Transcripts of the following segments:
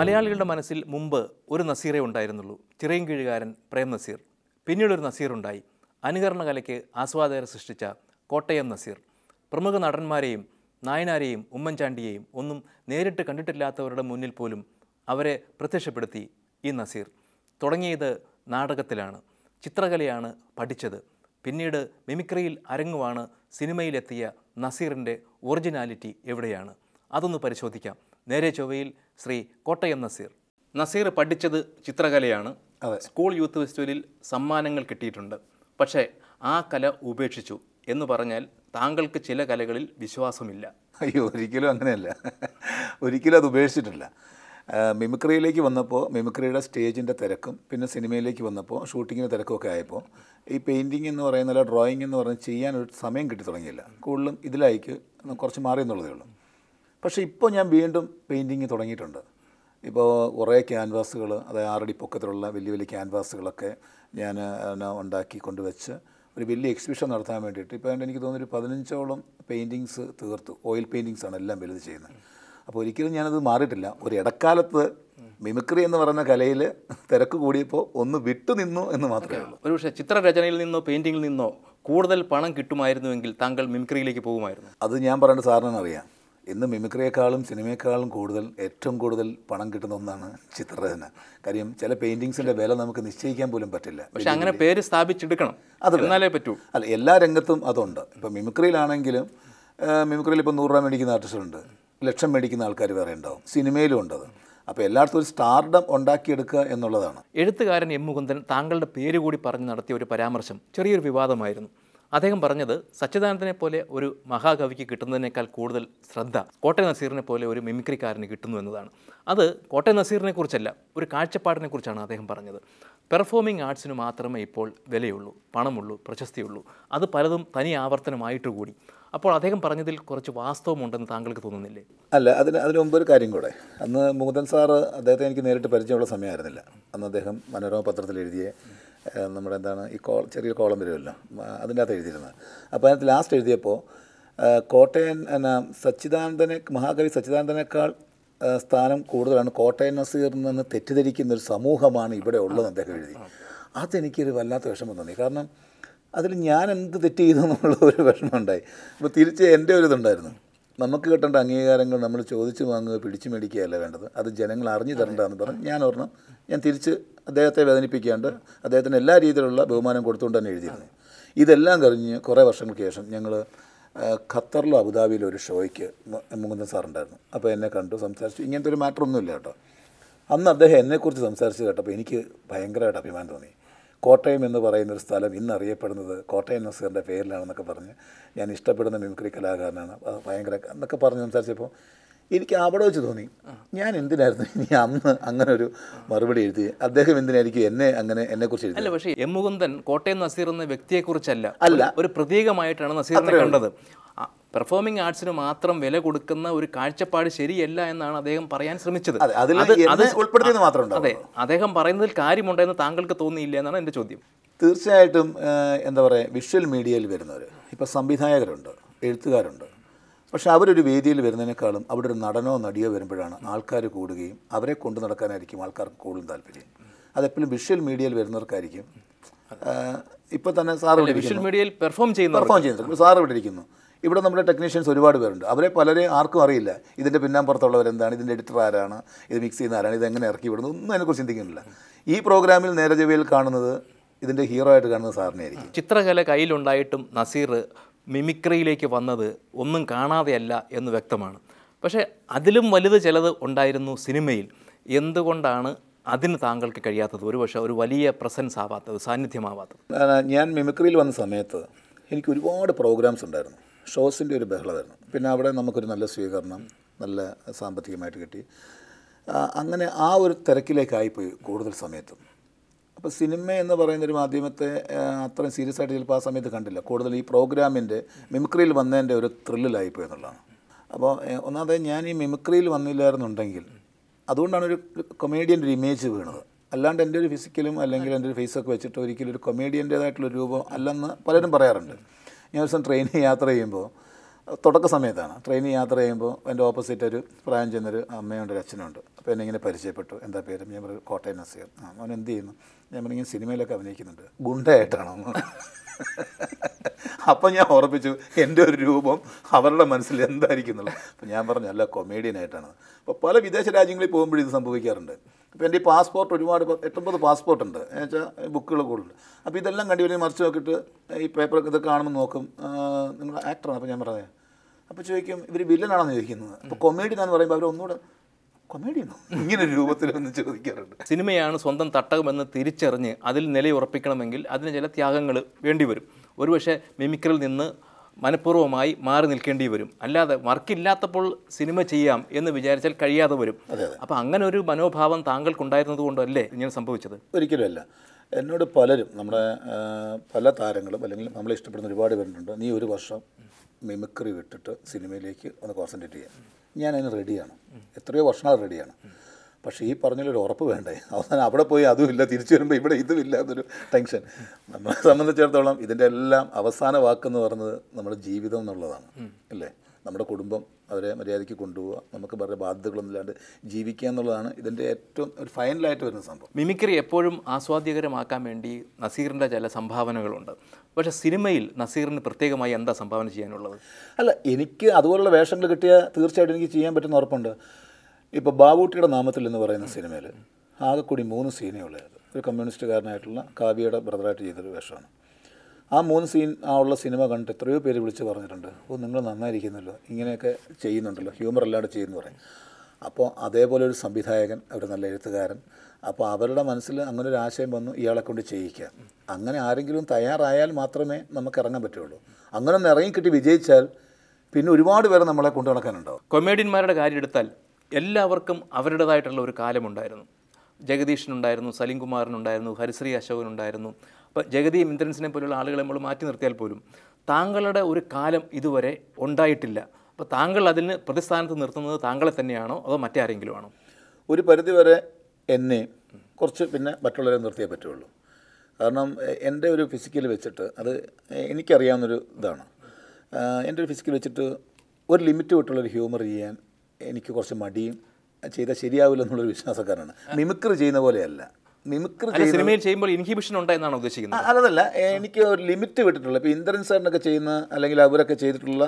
മലയാളികളുടെ മനസ്സിൽ മുമ്പ് ഒരു നസീറേ ഉണ്ടായിരുന്നുള്ളൂ ചിറയൻകീഴുകാരൻ പ്രേം നസീർ പിന്നീട് ഒരു നസീർ ഉണ്ടായി അനുകരണ കലയ്ക്ക് ആസ്വാദകരെ സൃഷ്ടിച്ച കോട്ടയം നസീർ പ്രമുഖ നടന്മാരെയും നായനാരെയും ഉമ്മൻചാണ്ടിയെയും ഒന്നും നേരിട്ട് കണ്ടിട്ടില്ലാത്തവരുടെ മുന്നിൽ പോലും അവരെ പ്രത്യക്ഷപ്പെടുത്തി ഈ നസീർ തുടങ്ങിയത് നാടകത്തിലാണ് ചിത്രകലയാണ് പഠിച്ചത് പിന്നീട് മിമിക്രിയിൽ അരങ്ങുവാണ് സിനിമയിലെത്തിയ നസീറിൻ്റെ ഒറിജിനാലിറ്റി എവിടെയാണ് അതൊന്ന് പരിശോധിക്കാം നേരെ ചൊവ്വയിൽ ശ്രീ കോട്ടയം നസീർ നസീർ പഠിച്ചത് ചിത്രകലയാണ് സ്കൂൾ യൂത്ത് ഫെസ്റ്റിവലിൽ സമ്മാനങ്ങൾ കിട്ടിയിട്ടുണ്ട് പക്ഷേ ആ കല ഉപേക്ഷിച്ചു എന്ന് പറഞ്ഞാൽ താങ്കൾക്ക് ചില കലകളിൽ വിശ്വാസമില്ല അയ്യോ ഒരിക്കലും അങ്ങനെയല്ല ഒരിക്കലും അത് ഉപേക്ഷിച്ചിട്ടില്ല ആ, മിമിക്രിയിലേക്ക് വന്നപ്പോൾ മിമിക്രിയുടെ സ്റ്റേജിൻ്റെ തിരക്കും പിന്നെ സിനിമയിലേക്ക് വന്നപ്പോൾ ഷൂട്ടിങ്ങിൻ്റെ തിരക്കൊക്കെ ആയപ്പോൾ ഈ പെയിൻറ്റിങ് എന്ന് പറയുന്ന അല്ല ഡ്രോയിങ് എന്ന് പറയുന്നത് ചെയ്യാൻ ഒരു സമയം കിട്ടി തുടങ്ങിയില്ല കൂടുതലും ഇതിലേക്ക് കുറച്ച് മാറി എന്നുള്ളതേ ഉള്ളൂ പക്ഷേ ഇപ്പോൾ ഞാൻ വീണ്ടും പെയിൻറ്റിങ് തുടങ്ങിയിട്ടുണ്ട് ഇപ്പോൾ കുറേ ക്യാൻവാസുകൾ അതായത് ആറടി പൊക്കത്തിലുള്ള വലിയ വലിയ ക്യാൻവാസുകളൊക്കെ ഞാൻ എന്നാ ഉണ്ടാക്കി കൊണ്ടുവച്ച് ഒരു വലിയ എക്സിബിഷൻ നടത്താൻ വേണ്ടിയിട്ട് ഇപ്പോൾ എനിക്ക് തോന്നുന്നു ഒരു പതിനഞ്ചോളം പെയിൻറ്റിങ്സ് തീർത്തു ഓയിൽ പെയിൻറ്റിങ്സ് ആണ് എല്ലാം വലുത് ചെയ്യുന്നത് അപ്പോൾ ഒരിക്കലും ഞാനത് മാറിയിട്ടില്ല ഒരു ഇടക്കാലത്ത് മിമിക്രി എന്ന് പറയുന്ന കലയിൽ തിരക്ക് കൂടിയപ്പോൾ ഒന്ന് വിട്ടു നിന്നു എന്ന് മാത്രമേ ഉള്ളൂ ഒരുപക്ഷെ ചിത്രരചനയിൽ നിന്നോ പെയിൻറ്റിങ്ങിൽ നിന്നോ കൂടുതൽ പണം കിട്ടുമായിരുന്നുവെങ്കിൽ താങ്കൾ മിമിക്രിയിലേക്ക് പോകുമായിരുന്നു അത് ഞാൻ പറയേണ്ട സാറിന് അറിയാം ഇന്ന് മിമിക്രിയേക്കാളും സിനിമയെക്കാളും കൂടുതൽ ഏറ്റവും കൂടുതൽ പണം കിട്ടുന്ന ഒന്നാണ് ചിത്രരചന കാര്യം ചില പെയിൻറ്റിങ്സിൻ്റെ വില നമുക്ക് നിശ്ചയിക്കാൻ പോലും പറ്റില്ല പക്ഷെ അങ്ങനെ പേര് സ്ഥാപിച്ചെടുക്കണം അത് എന്നാലേ പറ്റൂ അല്ല എല്ലാ രംഗത്തും അതുണ്ട് ഇപ്പോൾ മിമിക്രിയിലാണെങ്കിലും ആ, മിമിക്രിയിൽ ഇപ്പോൾ നൂറ് രൂപ മേടിക്കുന്ന ആർട്ടിസ്റ്റുണ്ട് ലക്ഷം മേടിക്കുന്ന ആൾക്കാർ വേറെ ഉണ്ടാവും സിനിമയിലും ഉണ്ടത് അപ്പോൾ എല്ലായിടത്തും ഒരു സ്റ്റാർഡം ഉണ്ടാക്കിയെടുക്കുക എന്നുള്ളതാണ് എഴുത്തുകാരൻ എം മുകുന്ദൻ താങ്കളുടെ പേര് കൂടി പറഞ്ഞ് നടത്തിയ ഒരു പരാമർശം ചെറിയൊരു വിവാദമായിരുന്നു അദ്ദേഹം പറഞ്ഞത് സച്ചിദാനന്ദനെ പോലെ ഒരു മഹാകവിക്ക് കിട്ടുന്നതിനേക്കാൾ കൂടുതൽ ശ്രദ്ധ കോട്ടയം നസീറിനെ പോലെ ഒരു മിമിക്രിക്കാരന് കിട്ടുന്നു എന്നതാണ് അത് കോട്ടയം നസീറിനെ കുറിച്ചല്ല ഒരു കാഴ്ചപ്പാടിനെ കുറിച്ചാണ് അദ്ദേഹം പറഞ്ഞത് പെർഫോമിംഗ് ആർട്സിന് മാത്രമേ ഇപ്പോൾ വിലയുള്ളൂ പണമുള്ളൂ പ്രശസ്തിയുള്ളൂ അത് പലതും തനി ആവർത്തനമായിട്ട് കൂടി അപ്പോൾ അദ്ദേഹം പറഞ്ഞതിൽ കുറച്ച് വാസ്തവമുണ്ടെന്ന് താങ്കൾക്ക് തോന്നുന്നില്ലേ അല്ല അതിന് അതിന് മുമ്പ് ഒരു കാര്യം കൂടെ അന്ന് മുകുന്ദൻ സാറ് അദ്ദേഹത്തെ എനിക്ക് നേരിട്ട് പരിചയമുള്ള സമയമായിരുന്നില്ല അന്ന് അദ്ദേഹം മനോരമ പത്രത്തിൽ എഴുതിയ ഏഹ്, നമ്മുടെ എന്താണ് ഈ കോ ചെറിയ കോളം വരുമല്ലോ മ, അതിൻ്റെ അകത്ത് എഴുതിയിരുന്നത് അപ്പോൾ അതിനകത്ത് ലാസ്റ്റ് എഴുതിയപ്പോൾ ഏഹ്, കോട്ടയൻ എന്നാ സച്ചിദാനന്ദനെ മഹാകവി സച്ചിദാനന്ദനേക്കാൾ ഏഹ്, സ്ഥാനം കൂടുതലാണ് കോട്ടയം നസീറിൽ നിന്ന് തെറ്റിദ്ധരിക്കുന്ന ഒരു സമൂഹമാണ് ഇവിടെ ഉള്ളത് അദ്ദേഹം എഴുതി അതെനിക്കൊരു വല്ലാത്ത വിഷമം തോന്നി കാരണം അതിൽ ഞാൻ എന്ത് തെറ്റ് ചെയ്തു എന്നുള്ള ഒരു വിഷമം ഉണ്ടായി അപ്പോൾ തിരിച്ച് എൻ്റെ ഒരു ഇതുണ്ടായിരുന്നു നമുക്ക് കിട്ടേണ്ട അംഗീകാരങ്ങൾ നമ്മൾ ചോദിച്ചു വാങ്ങുക പിടിച്ചു മേടിക്കുകയല്ല വേണ്ടത് അത് ജനങ്ങൾ അറിഞ്ഞു തരേണ്ടതെന്ന് പറഞ്ഞ് ഞാൻ ഓർണം ഞാൻ തിരിച്ച് അദ്ദേഹത്തെ വേദനിപ്പിക്കാണ്ട് അദ്ദേഹത്തിന് എല്ലാ രീതിയിലുള്ള ബഹുമാനം കൊടുത്തുകൊണ്ട് തന്നെ എഴുതിയിരുന്നു ഇതെല്ലാം കഴിഞ്ഞ് കുറേ വർഷങ്ങൾക്ക് ശേഷം ഞങ്ങൾ ഖത്തറിലോ അബുദാബിയിലോ ഒരു ഷോയ്ക്ക് മു- മുകുന്ദൻ സാറുണ്ടായിരുന്നു അപ്പോൾ എന്നെ കണ്ടു സംസാരിച്ചു ഇങ്ങനത്തെ ഒരു മാറ്റർ ഒന്നുമില്ല കേട്ടോ അന്ന് അദ്ദേഹം എന്നെക്കുറിച്ച് സംസാരിച്ച് കേട്ടപ്പോൾ എനിക്ക് ഭയങ്കരമായിട്ട് അഭിമാനം തോന്നി കോട്ടയം എന്ന് പറയുന്ന ഒരു സ്ഥലം ഇന്ന് അറിയപ്പെടുന്നത് കോട്ടയം നസീറിൻ്റെ പേരിലാണെന്നൊക്കെ പറഞ്ഞ് ഞാൻ ഇഷ്ടപ്പെടുന്ന മിമിക്രി കലാകാരനാണ് അത് ഭയങ്കര എന്നൊക്കെ പറഞ്ഞ് സംസാരിച്ചപ്പോൾ എനിക്ക് അവിടെ വെച്ച് തോന്നി ഞാൻ എന്തിനായിരുന്നു ഇനി അന്ന് അങ്ങനെ ഒരു മറുപടി എഴുതി അദ്ദേഹം എന്തിനായിരിക്കും എന്നെ അങ്ങനെ എന്നെക്കുറിച്ച് എഴുതി അല്ല പക്ഷേ എം മുകുന്ദൻ കോട്ടയം നസീർ എന്ന വ്യക്തിയെക്കുറിച്ചല്ല അല്ല. ഒരു- ഒരു പ്രതീകമായിട്ടാണ് നസീറിനെ കണ്ടത് പെർഫോമിംഗ് ആർട്സിന് മാത്രം വില കൊടുക്കുന്ന ഒരു കാഴ്ചപ്പാട് ശരിയല്ല എന്നാണ് അദ്ദേഹം പറയാൻ ശ്രമിച്ചത് അതെ അതിൽ അത് എന്നെ ഉൾപ്പെടുത്തിയെന്ന് മാത്രം ഉണ്ടാവും അതെ അദ്ദേഹം പറയുന്നതിൽ കാര്യമുണ്ടെന്ന് താങ്കൾക്ക് തോന്നിയില്ല എന്നാണ് എൻ്റെ ചോദ്യം തീർച്ചയായിട്ടും ഏഹ്, എന്താ പറയുക വിഷ്വൽ മീഡിയയിൽ വരുന്നവർ ഇപ്പോൾ സംവിധായകരുണ്ട് എഴുത്തുകാരുണ്ട് പക്ഷെ അവരൊരു വേദിയിൽ വരുന്നതിനേക്കാളും അവിടെ ഒരു നടനോ നടിയോ വരുമ്പോഴാണ് ആൾക്കാർ കൂടുകയും അവരെ കൊണ്ടു നടക്കാനായിരിക്കും ആൾക്കാർക്ക് കൂടുതൽ താല്പര്യം അതെപ്പോഴും വിഷ്വൽ മീഡിയയിൽ വരുന്നവർക്കായിരിക്കും ഇപ്പോൾ തന്നെ സാർ ഇവിടെ വിഷ്വൽ മീഡിയയിൽ പെർഫോം ചെയ്യുന്നവർ പെർഫോം ചെയ്യുന്നത് ഇപ്പോൾ സാർ ഇവിടെ ഇരിക്കുന്നു ഇവിടെ നമ്മുടെ ടെക്നീഷ്യൻസ് ഒരുപാട് പേരുണ്ട് അവരെ പലരെ ആർക്കും അറിയില്ല ഇതിൻ്റെ പിന്നാമ്പുറത്തുള്ളവരെന്താണ് ഇതിൻ്റെ എഡിറ്റർ ആരാണ് ഇത് മിക്സ് ചെയ്യുന്ന ആരാണ് ഇത് എങ്ങനെ ഇറക്കി വിടുന്നു ഒന്നും അതിനെക്കുറിച്ച് ചിന്തിക്കുന്നില്ല ഈ പ്രോഗ്രാമിൽ നേരെ ചെവിയിൽ കാണുന്നത് ഇതിൻ്റെ ഹീറോ ആയിട്ട് കാണുന്നത് സാറിനെ ആയിരിക്കും ചിത്രകല കയ്യിലുണ്ടായിട്ടും നസീർ മിമിക്രിയിലേക്ക് വന്നത് ഒന്നും കാണാതെയല്ല എന്ന് വ്യക്തമാണ് പക്ഷേ അതിലും വലുത് ചിലത് ഉണ്ടായിരുന്നു സിനിമയിൽ എന്തുകൊണ്ടാണ് അതിന് താങ്കൾക്ക് കഴിയാത്തത് ഒരുപക്ഷെ ഒരു വലിയ പ്രസൻസ് ആവാത്തത് സാന്നിധ്യമാവാത്തത് ആ, ഞാൻ മിമിക്രിയിൽ വന്ന സമയത്ത് എനിക്ക് ഒരുപാട് പ്രോഗ്രാംസ് ഉണ്ടായിരുന്നു ഷോസിൻ്റെ ഒരു ബഹളമായിരുന്നു പിന്നെ അവിടെ നമുക്കൊരു നല്ല സ്വീകരണം നല്ല സാമ്പത്തികമായിട്ട് കിട്ടി ആ, അങ്ങനെ ആ ഒരു തിരക്കിലേക്കായിപ്പോയി കൂടുതൽ സമയത്തും അപ്പോൾ സിനിമ എന്ന് പറയുന്ന ഒരു മാധ്യമത്തെ ആ, അത്രയും സീരിയസ് ആയിട്ട് ചിലപ്പോൾ ആ സമയത്ത് കണ്ടില്ല കൂടുതൽ ഈ പ്രോഗ്രാമിൻ്റെ മിമിക്രിയിൽ വന്നതിൻ്റെ ഒരു ത്രില്ലിലായിപ്പോയി എന്നുള്ളതാണ് അപ്പോൾ ഏ, ഒന്നാമത് ഞാൻ ഈ മിമിക്രിയിൽ വന്നില്ലായിരുന്നുണ്ടെങ്കിൽ അതുകൊണ്ടാണ് ഒരു കൊമേഡിയൻ്റെ ഒരു ഇമേജ് വീണത് അല്ലാണ്ട് എൻ്റെ ഒരു ഫിസിക്കലും അല്ലെങ്കിൽ എൻ്റെ ഒരു ഫേസൊക്കെ വെച്ചിട്ട് ഒരിക്കലും ഒരു കൊമേഡിയൻ്റേതായിട്ടുള്ള രൂപം അല്ലെന്ന് പലരും പറയാറുണ്ട് ഞാൻ ഒരു ദിവസം ട്രെയിനിൽ യാത്ര ചെയ്യുമ്പോൾ തുടക്ക സമയത്താണ് ട്രെയിനിൽ യാത്ര ചെയ്യുമ്പോൾ എൻ്റെ ഓപ്പോസിറ്റ് ഒരു പ്രായം ചെന്നൊരു അമ്മയുണ്ട് ഒരു അച്ഛനുണ്ട് അപ്പോൾ എന്നെ ഇങ്ങനെ പരിചയപ്പെട്ടു എന്താ പേര് ഞാൻ പറയും കോട്ടയം നസീർ ആ അവൻ എന്ത് ചെയ്യുന്നു ഞാൻ പറഞ്ഞു സിനിമയിലൊക്കെ അഭിനയിക്കുന്നുണ്ട് ഗുണ്ടയായിട്ടാണോ അപ്പം ഞാൻ ഉറപ്പിച്ചു എൻ്റെ ഒരു രൂപം അവരുടെ മനസ്സിൽ എന്തായിരിക്കും എന്നുള്ളത് അപ്പം ഞാൻ പറഞ്ഞു അല്ല കൊമേഡിയനായിട്ടാണ് അപ്പോൾ പല വിദേശ രാജ്യങ്ങളിൽ പോകുമ്പോഴും ഇത് സംഭവിക്കാറുണ്ട് അപ്പോൾ എൻ്റെ ഈ പാസ്പോർട്ട് ഒരുപാട് പ- എട്ടൊമ്പത് പാസ്പോർട്ട് ഉണ്ട് എന്ന് വെച്ചാൽ ബുക്കുകൾ കൂടുതലുണ്ട് അപ്പോൾ ഇതെല്ലാം കണ്ടു വരുന്ന മറിച്ച് നോക്കിയിട്ട് ഈ പേപ്പറൊക്കെ ഇത് കാണുമ്പോൾ നോക്കും ആ, നിങ്ങൾ ആക്ടറാണ് അപ്പോൾ ഞാൻ പറഞ്ഞത് അപ്പോൾ ചോദിക്കും ഇവർ വില്ലനാണെന്ന് ചോദിക്കുന്നത് അപ്പോൾ കൊമേഡിയനാന്ന് പറയുമ്പോൾ അവർ ഒന്നുകൂടെ കൊമേഡിയനോ ഇങ്ങനെ ഒരു രൂപത്തിലൊന്ന് ചോദിക്കാറുണ്ട് സിനിമയാണ് സ്വന്തം തട്ടകമെന്ന് തിരിച്ചറിഞ്ഞ് അതിൽ നിലയുറപ്പിക്കണമെങ്കിൽ അതിന് ചില ത്യാഗങ്ങൾ വേണ്ടിവരും ഒരുപക്ഷെ മിമിക്രിൽ നിന്ന് മനഃപൂർവ്വമായി മാറി നിൽക്കേണ്ടി വരും അല്ലാതെ വർക്കില്ലാത്തപ്പോൾ സിനിമ ചെയ്യാം എന്ന് വിചാരിച്ചാൽ കഴിയാതെ വരും അപ്പോൾ അങ്ങനെ ഒരു മനോഭാവം താങ്കൾക്കുണ്ടായിരുന്നത് കൊണ്ടല്ലേ ഇങ്ങനെ സംഭവിച്ചത് ഒരിക്കലുമല്ല എന്നോട് പലരും നമ്മുടെ ആ, പല താരങ്ങളും അല്ലെങ്കിൽ നമ്മളെ ഇഷ്ടപ്പെടുന്ന ഒരുപാട് പേരുണ്ട് നീ ഒരു വർഷം മിമിക്രി വിട്ടിട്ട് സിനിമയിലേക്ക് ഒന്ന് കോൺസെൻട്രേറ്റ് ചെയ്യാം ഞാൻ അതിന് റെഡിയാണ് എത്രയോ വർഷങ്ങൾ റെഡിയാണ് പക്ഷേ ഈ പറഞ്ഞൊരു ഉറപ്പ് വേണ്ടേ അവസാനം അവിടെ പോയി അതുമില്ല തിരിച്ചു വരുമ്പോൾ ഇവിടെ ഇതുമില്ല എന്നൊരു ടെൻഷൻ നമ്മളെ സംബന്ധിച്ചിടത്തോളം ഇതിൻ്റെ എല്ലാം അവസാന വാക്കെന്ന് പറയുന്നത് നമ്മുടെ ജീവിതം എന്നുള്ളതാണ് അല്ലേ നമ്മുടെ കുടുംബം അവരെ മര്യാദയ്ക്ക് കൊണ്ടുപോവുക നമുക്ക് വേറെ ബാധ്യതകളൊന്നും ഇല്ലാണ്ട് ജീവിക്കുക എന്നുള്ളതാണ് ഇതിൻ്റെ ഏറ്റവും ഒരു ഫൈനലായിട്ട് വരുന്ന സംഭവം മിമിക്രി എപ്പോഴും ആസ്വാദ്യകരമാക്കാൻ വേണ്ടി നസീറിൻ്റെ ചില സംഭാവനകളുണ്ട് പക്ഷേ സിനിമയിൽ നസീറിന് പ്രത്യേകമായി എന്താ സംഭാവന ചെയ്യാനുള്ളത് അല്ല എനിക്ക് അതുപോലുള്ള വേഷങ്ങൾ കിട്ടിയാൽ തീർച്ചയായിട്ടും എനിക്ക് ചെയ്യാൻ പറ്റുന്ന ഉറപ്പുണ്ട് ഇപ്പോൾ ബാബൂട്ടിയുടെ നാമത്തിൽ എന്ന് പറയുന്ന സിനിമയിൽ ആകെ കൂടി മൂന്ന് സീനേ ഉള്ളത് ഒരു കമ്മ്യൂണിസ്റ്റുകാരനായിട്ടുള്ള കാവ്യയുടെ ബ്രദറായിട്ട് ചെയ്തൊരു വേഷമാണ് ആ മൂന്ന് സീൻ ആ ഉള്ള സിനിമ കണ്ടിട്ട് എത്രയോ പേര് വിളിച്ച് പറഞ്ഞിട്ടുണ്ട് ഓ നിങ്ങൾ നന്നായിരിക്കുന്നല്ലോ ഇങ്ങനെയൊക്കെ ചെയ്യുന്നുണ്ടല്ലോ ഹ്യൂമർ അല്ലാതെ ചെയ്യുന്നു പറയും അപ്പോൾ അതേപോലെ ഒരു സംവിധായകൻ ഒരു നല്ല എഴുത്തുകാരൻ അപ്പോൾ അവരുടെ മനസ്സിൽ അങ്ങനെ ഒരു ആശയം വന്നു ഇയാളെ കൊണ്ട് ചെയ്യിക്കുക അങ്ങനെ ആരെങ്കിലും തയ്യാറായാൽ മാത്രമേ നമുക്ക് ഇറങ്ങാൻ പറ്റുള്ളൂ അങ്ങനെ ഒന്ന് ഇറങ്ങിക്കിട്ടി വിജയിച്ചാൽ പിന്നെ ഒരുപാട് പേരെ നമ്മളെ കൊണ്ടു നടക്കാനുണ്ടാവും കൊമേഡിയന്മാരുടെ കാര്യം എടുത്താൽ എല്ലാവർക്കും അവരുടേതായിട്ടുള്ള ഒരു കാലമുണ്ടായിരുന്നു ജഗദീഷനുണ്ടായിരുന്നു സലീം കുമാറിനുണ്ടായിരുന്നു ഹരിശ്രീ അശോകനുണ്ടായിരുന്നു അപ്പോൾ ജഗതിയും ഇന്ദ്രൻസിനെ പോലുള്ള ആളുകളെ നമ്മൾ മാറ്റി നിർത്തിയാൽ പോലും താങ്കളുടെ ഒരു കാലം ഇതുവരെ ഉണ്ടായിട്ടില്ല അപ്പോൾ താങ്കൾ അതിന് പ്രതിസ്ഥാനത്ത് നിർത്തുന്നത് താങ്കളെ തന്നെയാണോ അതോ മറ്റാരെങ്കിലും ആണോ ഒരു പരിധിവരെ എന്നെ കുറച്ച് പിന്നെ മറ്റുള്ളവരെ നിർത്തിയേ പറ്റുള്ളൂ കാരണം എ- എൻ്റെ ഒരു ഫിസിക്കൽ വെച്ചിട്ട് അത് എനിക്കറിയാവുന്നൊരു ഇതാണ് ആഹ് എൻ്റെ ഒരു ഫിസിക്കൽ വെച്ചിട്ട് ഒരു ലിമിറ്റ് വിട്ടുള്ളൊരു ഹ്യൂമർ ചെയ്യാൻ എനിക്ക് കുറച്ച് മടിയും ചെയ്താൽ ശരിയാവില്ല എന്നുള്ളൊരു വിശ്വാസക്കാരാണ് മിമിക്രി ചെയ്യുന്ന പോലെയല്ല മിമിക്രി അല്ല സിനിമയിൽ ചെയ്യുമ്പോൾ ഇൻഹിബിഷൻ ഉണ്ടെന്നാണ് ഉദ്ദേശിക്കുന്നത് ആ, അതല്ല എനിക്ക് ഒരു ലിമിറ്റ് വിട്ടിട്ടുള്ള ഇപ്പോൾ ഇന്ദ്രൻ സാറിനൊക്കെ ചെയ്യുന്ന അല്ലെങ്കിൽ അവരൊക്കെ ചെയ്തിട്ടുള്ള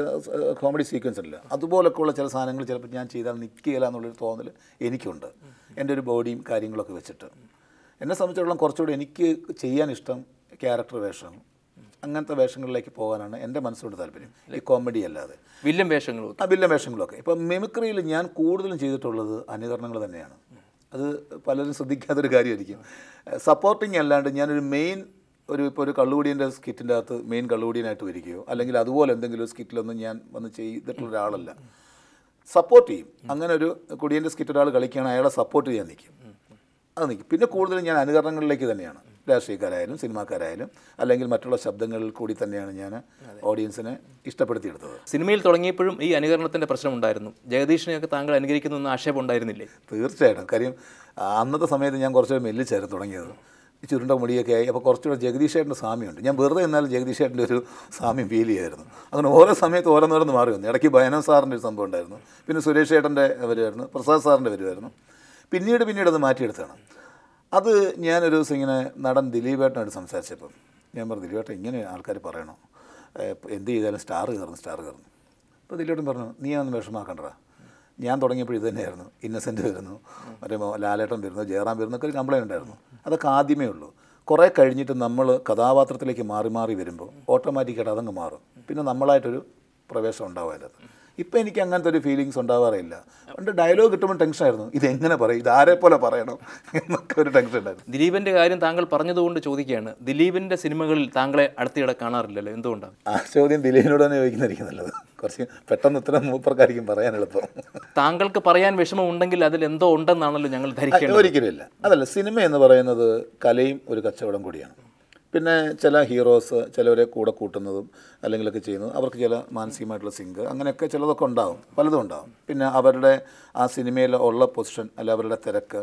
കോമഡി സീക്വൻസ് ഇല്ല അതുപോലൊക്കെ ഉള്ള ചില സാധനങ്ങൾ ചിലപ്പോൾ ഞാൻ ചെയ്താൽ നിൽക്കുകയില്ല എന്നുള്ളൊരു തോന്നൽ എനിക്കുണ്ട് എൻ്റെ ഒരു ബോഡിയും കാര്യങ്ങളൊക്കെ വെച്ചിട്ട് എന്നെ സംബന്ധിച്ചിടത്തോളം കുറച്ചുകൂടി എനിക്ക് ചെയ്യാൻ ഇഷ്ടം ക്യാരക്ടർ വേഷം അങ്ങനത്തെ വേഷങ്ങളിലേക്ക് പോകാനാണ് എൻ്റെ മനസ്സിലോട് താല്പര്യം ഈ കോമഡി അല്ലാതെ വില്ലൻ വേഷങ്ങളും ആ വില്ലൻ വേഷങ്ങളൊക്കെ ഇപ്പം മിമിക്രിയിൽ ഞാൻ കൂടുതലും ചെയ്തിട്ടുള്ളത് അനുകരണങ്ങൾ തന്നെയാണ് അത് പലരും ശ്രദ്ധിക്കാത്തൊരു കാര്യമായിരിക്കും സപ്പോർട്ടിങ് അല്ലാണ്ട് ഞാനൊരു മെയിൻ ഒരു ഇപ്പോൾ ഒരു കള്ളുകൂടിയൻ്റെ സ്കിറ്റിൻ്റെ അകത്ത് മെയിൻ കള്ളുകൂടിയനായിട്ട് വരികയോ അല്ലെങ്കിൽ അതുപോലെ എന്തെങ്കിലും ഒരു സ്കിറ്റിലൊന്നും ഞാൻ വന്ന് ചെയ്തിട്ടുള്ള ഒരാളല്ല സപ്പോർട്ട് ചെയ്യും അങ്ങനെ ഒരു കുടിയൻ്റെ സ്കിറ്റ് ഒരാൾ കളിക്കുകയാണ് അയാളെ സപ്പോർട്ട് ചെയ്യാൻ നിൽക്കും അത് നിൽക്കും പിന്നെ കൂടുതലും ഞാൻ അനുകരണങ്ങളിലേക്ക് തന്നെയാണ് രാഷ്ട്രീയക്കാരായാലും സിനിമാക്കാരായാലും അല്ലെങ്കിൽ മറ്റുള്ള ശബ്ദങ്ങളിൽ കൂടി തന്നെയാണ് ഞാൻ ഓഡിയൻസിനെ ഇഷ്ടപ്പെടുത്തിയെടുത്തത് സിനിമയിൽ തുടങ്ങിയപ്പോഴും ഈ അനുകരണത്തിൻ്റെ പ്രശ്നമുണ്ടായിരുന്നു ജഗദീഷിനെയൊക്കെ താങ്കൾ അനുകരിക്കുന്ന ആക്ഷേപം ഉണ്ടായിരുന്നില്ലേ തീർച്ചയായിട്ടും കാര്യം ആ, അന്നത്തെ സമയത്ത് ഞാൻ കുറച്ചുകൂടെ മെല്ലിച്ചായിരുന്നു തുടങ്ങിയത് ഈ ചുരുണ്ട മുടിയൊക്കെ ആയി അപ്പോൾ കുറച്ചുകൂടെ ജഗദീഷേട്ടൻ്റെ സാമ്യമുണ്ട് ഞാൻ വെറുതെ എന്നാൽ ജഗദീഷേട്ടൻ്റെ ഒരു സാമ്യം ഫീൽ ചെയ്യായിരുന്നു അങ്ങനെ ഓരോ സമയത്ത് ഓരോന്നോരോന്ന് മാറി വന്നു ഇടയ്ക്ക് ബയനോ സാറിൻ്റെ ഒരു സംഭവം ഉണ്ടായിരുന്നു പിന്നെ സുരേഷ് ഏട്ടൻ്റെ വരുമായിരുന്നു പ്രസാദ് സാറിൻ്റെ വരുമായിരുന്നു പിന്നീട് പിന്നീട് അത് മാറ്റിയെടുത്താണ് അത് ഞാനൊരു ദിവസം ഇങ്ങനെ നടൻ ദിലീപേട്ടനായിട്ട് സംസാരിച്ചപ്പം ഞാൻ പറഞ്ഞു ദിലീപേട്ടൻ ഇങ്ങനെ ആൾക്കാർ പറയണോ ഏ, എന്ത് ചെയ്താലും സ്റ്റാർ കയറുന്നു സ്റ്റാർ കയറുന്നു അപ്പോൾ ദിലീപേട്ടൻ പറഞ്ഞു നീ അതൊന്നും വിഷമാക്കണ്ടടാ ഞാൻ തുടങ്ങിയപ്പോൾ ഇത് തന്നെയായിരുന്നു ഇന്നസെൻ്റ് വരുന്നു മറ്റേ മോ- ലാലേട്ടൻ വരുന്നു ജയറാം വരുന്നു ഒക്കെ ഒരു കംപ്ലൈൻറ്റ് ഉണ്ടായിരുന്നു അതൊക്കെ ആദ്യമേ ഉള്ളൂ കുറേ കഴിഞ്ഞിട്ട് നമ്മൾ കഥാപാത്രത്തിലേക്ക് മാറി മാറി വരുമ്പോൾ ഓട്ടോമാറ്റിക്കായിട്ട് അതങ്ങ് മാറും പിന്നെ നമ്മളായിട്ടൊരു പ്രവേശം ഉണ്ടാവും അതിനകത്ത് ഇപ്പം എനിക്ക് അങ്ങനത്തെ ഒരു ഫീലിങ്സ് ഉണ്ടാവാറില്ല പണ്ട് ഡയലോഗ് കിട്ടുമ്പോൾ ടെൻഷനായിരുന്നു ഇത് എങ്ങനെ പറയും ഇത് ആരെ പോലെ പറയണം എന്നൊക്കെ ഒരു ടെൻഷൻ ഉണ്ടായിരുന്നു ദിലീപിൻ്റെ കാര്യം താങ്കൾ പറഞ്ഞതുകൊണ്ട് ചോദിക്കുകയാണ് ദിലീപിൻ്റെ സിനിമകളിൽ താങ്കളെ അടുത്തിടെ കാണാറില്ലല്ലോ എന്തുകൊണ്ടാണ് ആ ചോദ്യം ദിലീപിനോട് തന്നെ ചോദിക്കുന്നതായിരിക്കും നല്ലത് കുറച്ച് പെട്ടെന്ന് ഉത്തരം മൂപ്പർക്കായിരിക്കും പറയാൻ എളുപ്പം താങ്കൾക്ക് പറയാൻ വിഷമം ഉണ്ടെങ്കിൽ അതിൽ എന്തോ ഉണ്ടെന്നാണല്ലോ ഞങ്ങൾ ധരിക്കേണ്ടത് ഒരിക്കലുമില്ല അതല്ല സിനിമ എന്ന് പറയുന്നത് കലയും ഒരു കച്ചവടം കൂടിയാണ് പിന്നെ ചില ഹീറോസ് ചിലവരെ കൂടെ കൂട്ടുന്നതും അല്ലെങ്കിലൊക്കെ ചെയ്യുന്നതും അവർക്ക് ചില മാനസികമായിട്ടുള്ള സിങ്ക് അങ്ങനെയൊക്കെ ചിലതൊക്കെ ഉണ്ടാവും പലതും ഉണ്ടാവും പിന്നെ അവരുടെ ആ സിനിമയിൽ ഉള്ള പൊസിഷൻ അല്ല അവരുടെ തിരക്ക്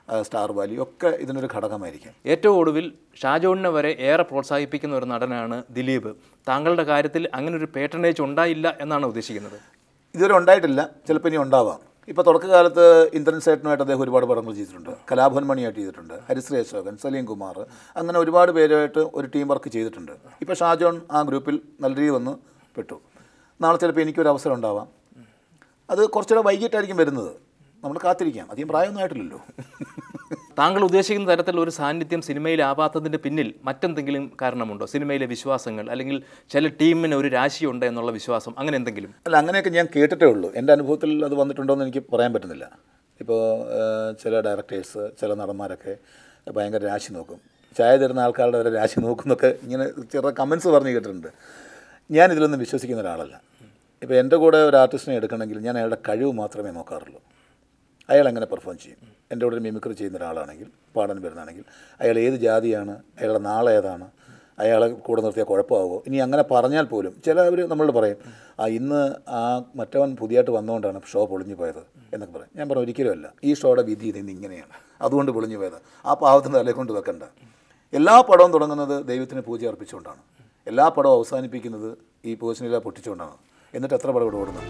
ആ, സ്റ്റാർ വാല്യൂ ഒക്കെ ഇതിനൊരു ഘടകമായിരിക്കും ഏറ്റവും ഒടുവിൽ ഷാജോണിനെ വരെ ഏറെ പ്രോത്സാഹിപ്പിക്കുന്ന ഒരു നടനാണ് ദിലീപ് താങ്കളുടെ കാര്യത്തിൽ അങ്ങനെ ഒരു പേട്ടനേജ് ഉണ്ടായില്ല എന്നാണ് ഉദ്ദേശിക്കുന്നത് ഇതുവരെ ഉണ്ടായിട്ടില്ല ചിലപ്പോൾ ഇനി ഉണ്ടാവാം ഇപ്പോൾ തുടക്കകാലത്ത് ഇന്ദ്രൻ സേട്ടനുമായിട്ട് അദ്ദേഹം ഒരുപാട് പടങ്ങൾ ചെയ്തിട്ടുണ്ട് കലാഭവൻ മണിയായിട്ട് ചെയ്തിട്ടുണ്ട് ഹരിശ്രീ അശോകൻ സലീം കുമാർ അങ്ങനെ ഒരുപാട് പേരുമായിട്ട് ഒരു ടീം വർക്ക് ചെയ്തിട്ടുണ്ട് ഇപ്പോൾ ഷാജോൺ ആ ഗ്രൂപ്പിൽ നല്ല രീതിയിൽ വന്ന് പെട്ടു നാളെ ചിലപ്പോൾ എനിക്കൊരു അവസരം ഉണ്ടാവാം അത് കുറച്ചുകൂടെ വൈകിട്ടായിരിക്കും വരുന്നത് നമ്മൾ കാത്തിരിക്കാം അധികം പ്രായമൊന്നും ആയിട്ടില്ലല്ലോ താങ്കൾ ഉദ്ദേശിക്കുന്ന തരത്തിലുള്ള ഒരു സാന്നിധ്യം സിനിമയിലാവാത്തതിൻ്റെ പിന്നിൽ മറ്റെന്തെങ്കിലും കാരണമുണ്ടോ സിനിമയിലെ വിശ്വാസങ്ങൾ അല്ലെങ്കിൽ ചില ടീമിന് ഒരു രാശിയുണ്ട് എന്നുള്ള വിശ്വാസം അങ്ങനെ എന്തെങ്കിലും അല്ല അങ്ങനെയൊക്കെ ഞാൻ കേട്ടിട്ടേ ഉള്ളൂ എൻ്റെ അനുഭവത്തിൽ അത് വന്നിട്ടുണ്ടോ എന്ന് എനിക്ക് പറയാൻ പറ്റുന്നില്ല ഇപ്പോൾ ചില ഡയറക്ടേഴ്സ് ചില നടന്മാരൊക്കെ ഭയങ്കര രാശി നോക്കും ചായ തരുന്ന ആൾക്കാരുടെ വരെ രാശി നോക്കുന്നൊക്കെ ഇങ്ങനെ ചെറിയ കമൻസ് പറഞ്ഞ് കേട്ടിട്ടുണ്ട് ഞാൻ ഇതിലൊന്നും വിശ്വസിക്കുന്ന ഒരാളല്ല ഇപ്പോൾ എൻ്റെ കൂടെ ഒരു ആർട്ടിസ്റ്റിനെ എടുക്കണമെങ്കിൽ ഞാൻ അയാളുടെ കഴിവ് മാത്രമേ നോക്കാറുള്ളൂ അയാൾ എങ്ങനെ പെർഫോം ചെയ്യും എൻ്റെ കൂടെ ഒരു മിമിക്രി ചെയ്യുന്ന ഒരാളാണെങ്കിൽ പാടാൻ വരുന്നതാണെങ്കിൽ അയാൾ ഏത് ജാതിയാണ് അയാളുടെ നാളെ ഏതാണ് അയാളെ കൂടെ നിർത്തിയാൽ കുഴപ്പമാകുമോ ഇനി അങ്ങനെ പറഞ്ഞാൽ പോലും ചിലവർ നമ്മളോട് പറയും ആ ഇന്ന് ആ മറ്റവൻ പുതിയതായിട്ട് വന്നുകൊണ്ടാണ് ഷോ പൊളിഞ്ഞു പോയത് എന്നൊക്കെ പറയും ഞാൻ പറഞ്ഞു ഒരിക്കലുമല്ല ഈ ഷോയുടെ വിധി ഇതിന്ന് ഇങ്ങനെയാണ് അതുകൊണ്ട് പൊളിഞ്ഞു പോയത് ആ പാവത്തിന് തലേ കൊണ്ട് വെക്കണ്ട എല്ലാ പടവും തുടങ്ങുന്നത് ദൈവത്തിന് പൂജ അർപ്പിച്ചുകൊണ്ടാണ് എല്ലാ പടവും അവസാനിപ്പിക്കുന്നത് ഈ പൂജനില പൊട്ടിച്ചുകൊണ്ടാണ് എന്നിട്ട് എത്ര പടം ഇവിടെ ഓടുന്നു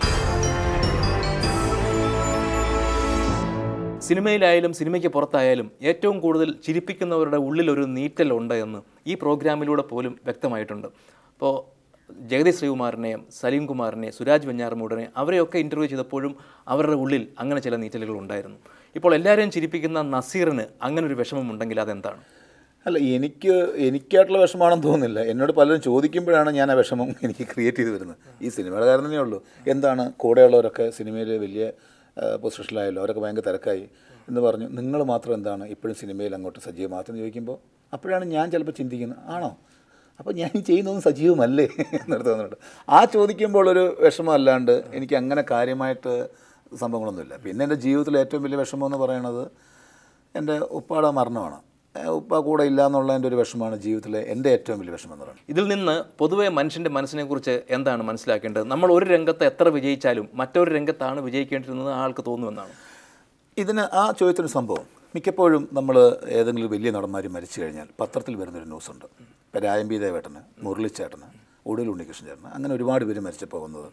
സിനിമയിലായാലും സിനിമയ്ക്ക് പുറത്തായാലും ഏറ്റവും കൂടുതൽ ചിരിപ്പിക്കുന്നവരുടെ ഉള്ളിൽ ഒരു നീറ്റലുണ്ട് എന്ന് ഈ പ്രോഗ്രാമിലൂടെ പോലും വ്യക്തമായിട്ടുണ്ട് അപ്പോൾ ജഗതി ശ്രീകുമാറിനെയും സലീം കുമാറിനെ സുരാജ് വെഞ്ഞാറമൂടനെ അവരെയൊക്കെ ഇൻ്റർവ്യൂ ചെയ്തപ്പോഴും അവരുടെ ഉള്ളിൽ അങ്ങനെ ചില നീറ്റലുകൾ ഉണ്ടായിരുന്നു ഇപ്പോൾ എല്ലാവരെയും ചിരിപ്പിക്കുന്ന നസീറിന് അങ്ങനെ ഒരു വിഷമമുണ്ടെങ്കിൽ അതെന്താണ് അല്ല എനിക്ക് എനിക്കായിട്ടുള്ള വിഷമമാണെന്ന് തോന്നുന്നില്ല എന്നോട് പലരും ചോദിക്കുമ്പോഴാണ് ഞാൻ ആ വിഷമം എനിക്ക് ക്രിയേറ്റ് ചെയ്ത് വരുന്നത് ഈ സിനിമയുടെ കാര്യം തന്നെ ഉള്ളൂ എന്താണ് കൂടെയുള്ളവരൊക്കെ സിനിമയിൽ വലിയ പൊസിഷനിലായല്ലോ അവരൊക്കെ ഭയങ്കര തിരക്കായി എന്ന് പറഞ്ഞു നിങ്ങൾ മാത്രം എന്താണ് ഇപ്പോഴും സിനിമയിൽ അങ്ങോട്ട് സജീവമാകത്തെന്ന് ചോദിക്കുമ്പോൾ അപ്പോഴാണ് ഞാൻ ചിലപ്പോൾ ചിന്തിക്കുന്നത് ആണോ അപ്പോൾ ഞാൻ ഈ ചെയ്യുന്നതൊന്നും സജീവമല്ലേ എന്നിട്ട് തോന്നുന്നുണ്ട് ആ ചോദിക്കുമ്പോൾ ഒരു വിഷമം അല്ലാണ്ട് എനിക്ക് അങ്ങനെ കാര്യമായിട്ട് സംഭവങ്ങളൊന്നുമില്ല പിന്നെ എൻ്റെ ജീവിതത്തിലെ ഏറ്റവും വലിയ വിഷമം എന്ന് പറയുന്നത് എൻ്റെ ഉപ്പാടെ മരണമാണ് ഏഹ് ഉപ്പ കൂടെ ഇല്ല എന്നുള്ളതിൻ്റെ ഒരു വിഷമമാണ് ജീവിതത്തിലെ എൻ്റെ ഏറ്റവും വലിയ വിഷമം എന്ന് പറയുന്നത് ഇതിൽ നിന്ന് പൊതുവെ മനുഷ്യൻ്റെ മനസ്സിനെക്കുറിച്ച് എന്താണ് മനസ്സിലാക്കേണ്ടത് നമ്മൾ ഒരു രംഗത്ത് എത്ര വിജയിച്ചാലും മറ്റൊരു രംഗത്താണ് വിജയിക്കേണ്ടിരുന്നത് ആൾക്ക് തോന്നുമെന്നാണ് ഇതിന് ആ ചോദ്യത്തിന് സംഭവം മിക്കപ്പോഴും നമ്മൾ ഏതെങ്കിലും വലിയ നടന്മാർ മരിച്ചു കഴിഞ്ഞാൽ പത്രത്തിൽ വരുന്നൊരു ന്യൂസുണ്ട് ഇപ്പോൾ രായമ്പി ദേവേട്ടന് മുരളിച്ചേട്ടന് ഒടുവിൽ ഉണ്ണികൃഷ്ണൻ ചേട്ടന് അങ്ങനെ ഒരുപാട് പേര് മരിച്ചപ്പോൾ വന്നത്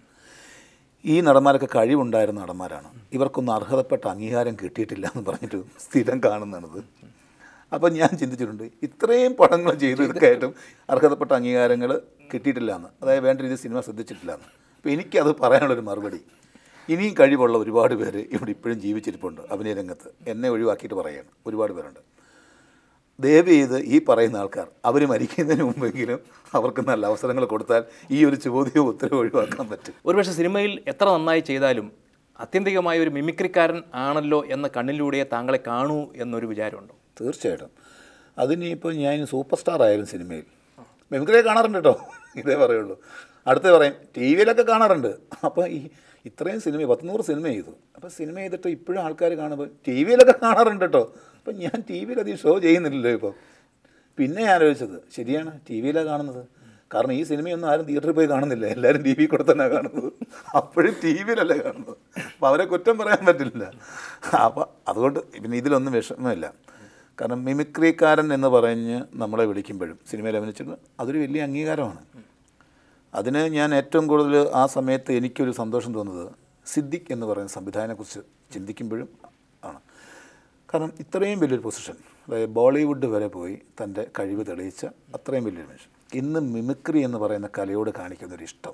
ഈ നടന്മാരൊക്കെ കഴിവുണ്ടായിരുന്ന നടന്മാരാണ് ഇവർക്കൊന്നും അർഹതപ്പെട്ട അംഗീകാരം കിട്ടിയിട്ടില്ല എന്ന് പറഞ്ഞിട്ട് സ്ഥിരം കാണുന്നതാണിത് അപ്പം ഞാൻ ചിന്തിച്ചിട്ടുണ്ട് ഇത്രയും പടങ്ങൾ ചെയ്തവർക്കായിട്ടും അർഹതപ്പെട്ട അംഗീകാരങ്ങൾ കിട്ടിയിട്ടില്ല എന്ന് അതായത് വേണ്ട രീതിയിൽ സിനിമ ശ്രദ്ധിച്ചിട്ടില്ല എന്ന് അപ്പോൾ എനിക്കത് പറയാനുള്ളൊരു മറുപടി ഇനിയും കഴിവുള്ള ഒരുപാട് പേര് ഇവിടെ ഇപ്പോഴും ജീവിച്ചിരിപ്പുണ്ട് അഭിനയ രംഗത്ത് എന്നെ ഒഴിവാക്കിയിട്ട് പറയുകയാണ് ഒരുപാട് പേരുണ്ട് ദയവ് ചെയ്ത് ഈ പറയുന്ന ആൾക്കാർ അവർ മരിക്കുന്നതിന് മുമ്പെങ്കിലും അവർക്ക് നല്ല അവസരങ്ങൾ കൊടുത്താൽ ഈ ഒരു ചോദ്യവും ഉത്തരവും ഒഴിവാക്കാൻ പറ്റും ഒരുപക്ഷെ സിനിമയിൽ എത്ര നന്നായി ചെയ്താലും ആത്യന്തികമായ ഒരു മിമിക്രിക്കാരൻ ആണല്ലോ എന്ന കണ്ണിലൂടെ താങ്കളെ കാണൂ എന്നൊരു വിചാരമുണ്ടോ തീർച്ചയായിട്ടും അതിനിപ്പോൾ ഞാൻ സൂപ്പർ സ്റ്റാർ ആയാലും സിനിമയിൽ മിമിക്രിയെ കാണാറുണ്ട് കേട്ടോ ഇതേ പറയുള്ളൂ അടുത്ത പറയും ടി വിയിലൊക്കെ കാണാറുണ്ട് അപ്പോൾ ഈ ഇത്രയും സിനിമ പത്തുനൂറ് സിനിമ ചെയ്തു അപ്പോൾ സിനിമ ചെയ്തിട്ട് ഇപ്പോഴും ആൾക്കാർ കാണുമ്പോൾ ടി വിയിലൊക്കെ കാണാറുണ്ട് കേട്ടോ അപ്പം ഞാൻ ടി വിയിൽ അധികം ഷോ ചെയ്യുന്നില്ലല്ലോ ഇപ്പോൾ പിന്നെ ഞാൻ ആലോചിച്ചത് ശരിയാണ് ടി വിയിലാണ് കാണുന്നത് കാരണം ഈ സിനിമയൊന്നും ആരും തിയേറ്ററിൽ പോയി കാണുന്നില്ല എല്ലാവരും ടി വി കൂടെ തന്നെ കാണുന്നത് അപ്പോഴും ടി വിയിലല്ലേ കാണുന്നത് അപ്പോൾ അവരെ കുറ്റം പറയാൻ പറ്റില്ല അപ്പോൾ അതുകൊണ്ട് പിന്നെ ഇതിലൊന്നും വിഷമമില്ല കാരണം മിമിക്രിക്കാരൻ എന്ന് പറഞ്ഞ് നമ്മളെ വിളിക്കുമ്പോഴും സിനിമയിൽ അഭിനയിച്ചിട്ട് അതൊരു വലിയ അംഗീകാരമാണ് അതിന് ഞാൻ ഏറ്റവും കൂടുതൽ ആ സമയത്ത് എനിക്കൊരു സന്തോഷം തോന്നുന്നത് സിദ്ദിഖ് എന്ന് പറയുന്ന സംവിധായകനെക്കുറിച്ച് ചിന്തിക്കുമ്പോഴും ആണ് കാരണം ഇത്രയും വലിയൊരു പൊസിഷൻ അതായത് ബോളിവുഡ് വരെ പോയി തൻ്റെ കഴിവ് തെളിയിച്ച അത്രയും വലിയൊരു മനുഷ്യൻ ഇന്ന് മിമിക്രി എന്ന് പറയുന്ന കലയോട് കാണിക്കുന്നൊരു ഇഷ്ടം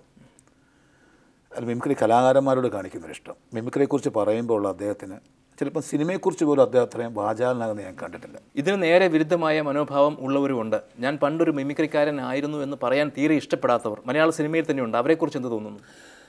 അല്ല മിമിക്രി കലാകാരന്മാരോട് കാണിക്കുന്നൊരു ഇഷ്ടം മിമിക്രിയെക്കുറിച്ച് പറയുമ്പോൾ ഉള്ള അദ്ദേഹത്തിന് ചിലപ്പം സിനിമയെക്കുറിച്ച് പോലും അദ്ദേഹം അത്രയും വാചാലനാകുന്ന ഞാൻ കണ്ടിട്ടില്ല ഇതിന് നേരെ വിരുദ്ധമായ മനോഭാവം ഉള്ളവരുമുണ്ട് ഞാൻ പണ്ടൊരു മിമിക്രിക്കാരൻ ആയിരുന്നു എന്ന് പറയാൻ തീരെ ഇഷ്ടപ്പെടാത്തവർ മലയാള സിനിമയിൽ തന്നെയുണ്ട് അവരെക്കുറിച്ച് എന്ത് തോന്നുന്നു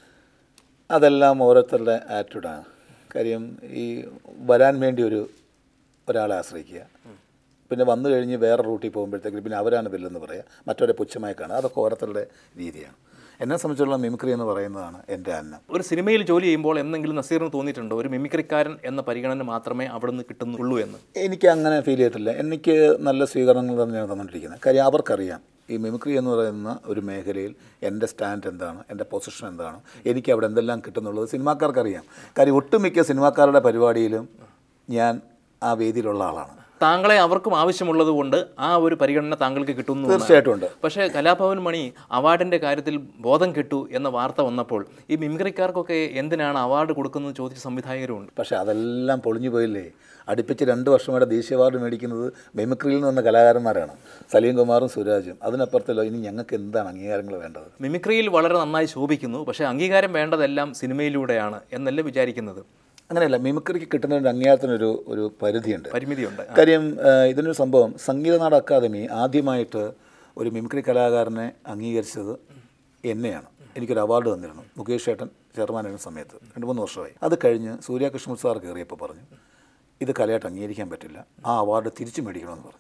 അതെല്ലാം ഓരോരുത്തരുടെ ആറ്റിറ്റ്യൂഡാണ് കാര്യം ഈ വരാൻ വേണ്ടി ഒരു ഒരാളെ ആശ്രയിക്കുക പിന്നെ വന്നു കഴിഞ്ഞ് വേറെ റൂട്ടിൽ പോകുമ്പോഴത്തേക്ക് പിന്നെ അവരാണ് വില്ലെന്ന് പറയുക മറ്റവരെ പുച്ഛമായി കാണുക അതൊക്കെ ഓരോരുത്തരുടെ രീതിയാണ് എന്നെ സംബന്ധിച്ചുള്ള മിമിക്രി എന്ന് പറയുന്നതാണ് എൻ്റെ അന്നം ഒരു സിനിമയിൽ ജോലി ചെയ്യുമ്പോൾ എന്തെങ്കിലും നസീറിന് തോന്നിയിട്ടുണ്ടോ ഒരു മിമിക്രിക്കാരൻ എന്ന പരിഗണന മാത്രമേ അവിടുന്ന് കിട്ടുന്നുള്ളൂ എന്ന് എനിക്ക് അങ്ങനെ ഫീൽ ചെയ്തിട്ടില്ല എനിക്ക് നല്ല സ്വീകരണങ്ങൾ തന്നെയാണ് തന്നിട്ടിരിക്കുന്നത് കാര്യം അവർക്കറിയാം ഈ മിമിക്രി എന്ന് പറയുന്ന ഒരു മേഖലയിൽ എൻ്റെ സ്റ്റാൻഡ് എന്താണ് എൻ്റെ പൊസിഷൻ എന്താണ് എനിക്ക് അവിടെ എന്തെല്ലാം കിട്ടുന്നുള്ളത് സിനിമാക്കാർക്കറിയാം കാര്യം ഒട്ടുമിക്ക സിനിമാക്കാരുടെ പരിപാടിയിലും ഞാൻ ആ വേദിയിലുള്ള ആളാണ് താങ്കളെ അവർക്കും ആവശ്യമുള്ളത് കൊണ്ട് ആ ഒരു പരിഗണന താങ്കൾക്ക് കിട്ടുന്നു എന്നാണ്. തീർച്ചയായിട്ടും ഉണ്ട് പക്ഷേ കലാഭവൻ മണി അവാർഡിൻ്റെ കാര്യത്തിൽ ബോധം കെട്ടു എന്ന വാർത്ത വന്നപ്പോൾ ഈ മിമിക്രിക്കാർക്കൊക്കെ എന്തിനാണ് അവാർഡ് കൊടുക്കുന്നത് ചോദിച്ച സംവിധായകരുമുണ്ട് പക്ഷേ അതെല്ലാം പൊളിഞ്ഞു പോയില്ലേ അടുപ്പിച്ച് രണ്ട് വർഷമായിട്ട് ദേശീയ അവാർഡ് മേടിക്കുന്നത് മെമിക്രിയിൽ നിന്ന് വന്ന കലാകാരന്മാരാണ് സലീം കുമാറും സുരാജും അതിനപ്പുറത്തല്ലോ ഇനി ഞങ്ങൾക്ക് എന്താണ് അംഗീകാരങ്ങൾ വേണ്ടത് മിമിക്രിയിൽ വളരെ നന്നായി ശോഭിക്കുന്നു പക്ഷേ അംഗീകാരം വേണ്ടതെല്ലാം സിനിമയിലൂടെയാണ് എന്നല്ലേ വിചാരിക്കുന്നത് അങ്ങനെയല്ല മിമിക്രിക്ക് കിട്ടുന്ന ഒരു അംഗീകാരത്തിനൊരു ഒരു പരിധിയുണ്ട് പരിമിതിയുണ്ട് കാര്യം ആ, ഇതിനൊരു സംഭവം സംഗീതനാട അക്കാദമി ആദ്യമായിട്ട് ഒരു മിമിക്രി കലാകാരനെ അംഗീകരിച്ചത് എന്നെയാണ് എനിക്കൊരു അവാർഡ് തന്നിരുന്നു മുകേഷ് ഏട്ടൻ ചെയർമാനായിരുന്ന സമയത്ത് രണ്ട് മൂന്ന് വർഷമായി അത് കഴിഞ്ഞ് സൂര്യകൃഷ്ണൻ സാർ കയറിയപ്പോൾ പറഞ്ഞു ഇത് കലയായിട്ട് അംഗീകരിക്കാൻ പറ്റില്ല ആ അവാർഡ് തിരിച്ചു മേടിക്കണമെന്ന് പറഞ്ഞു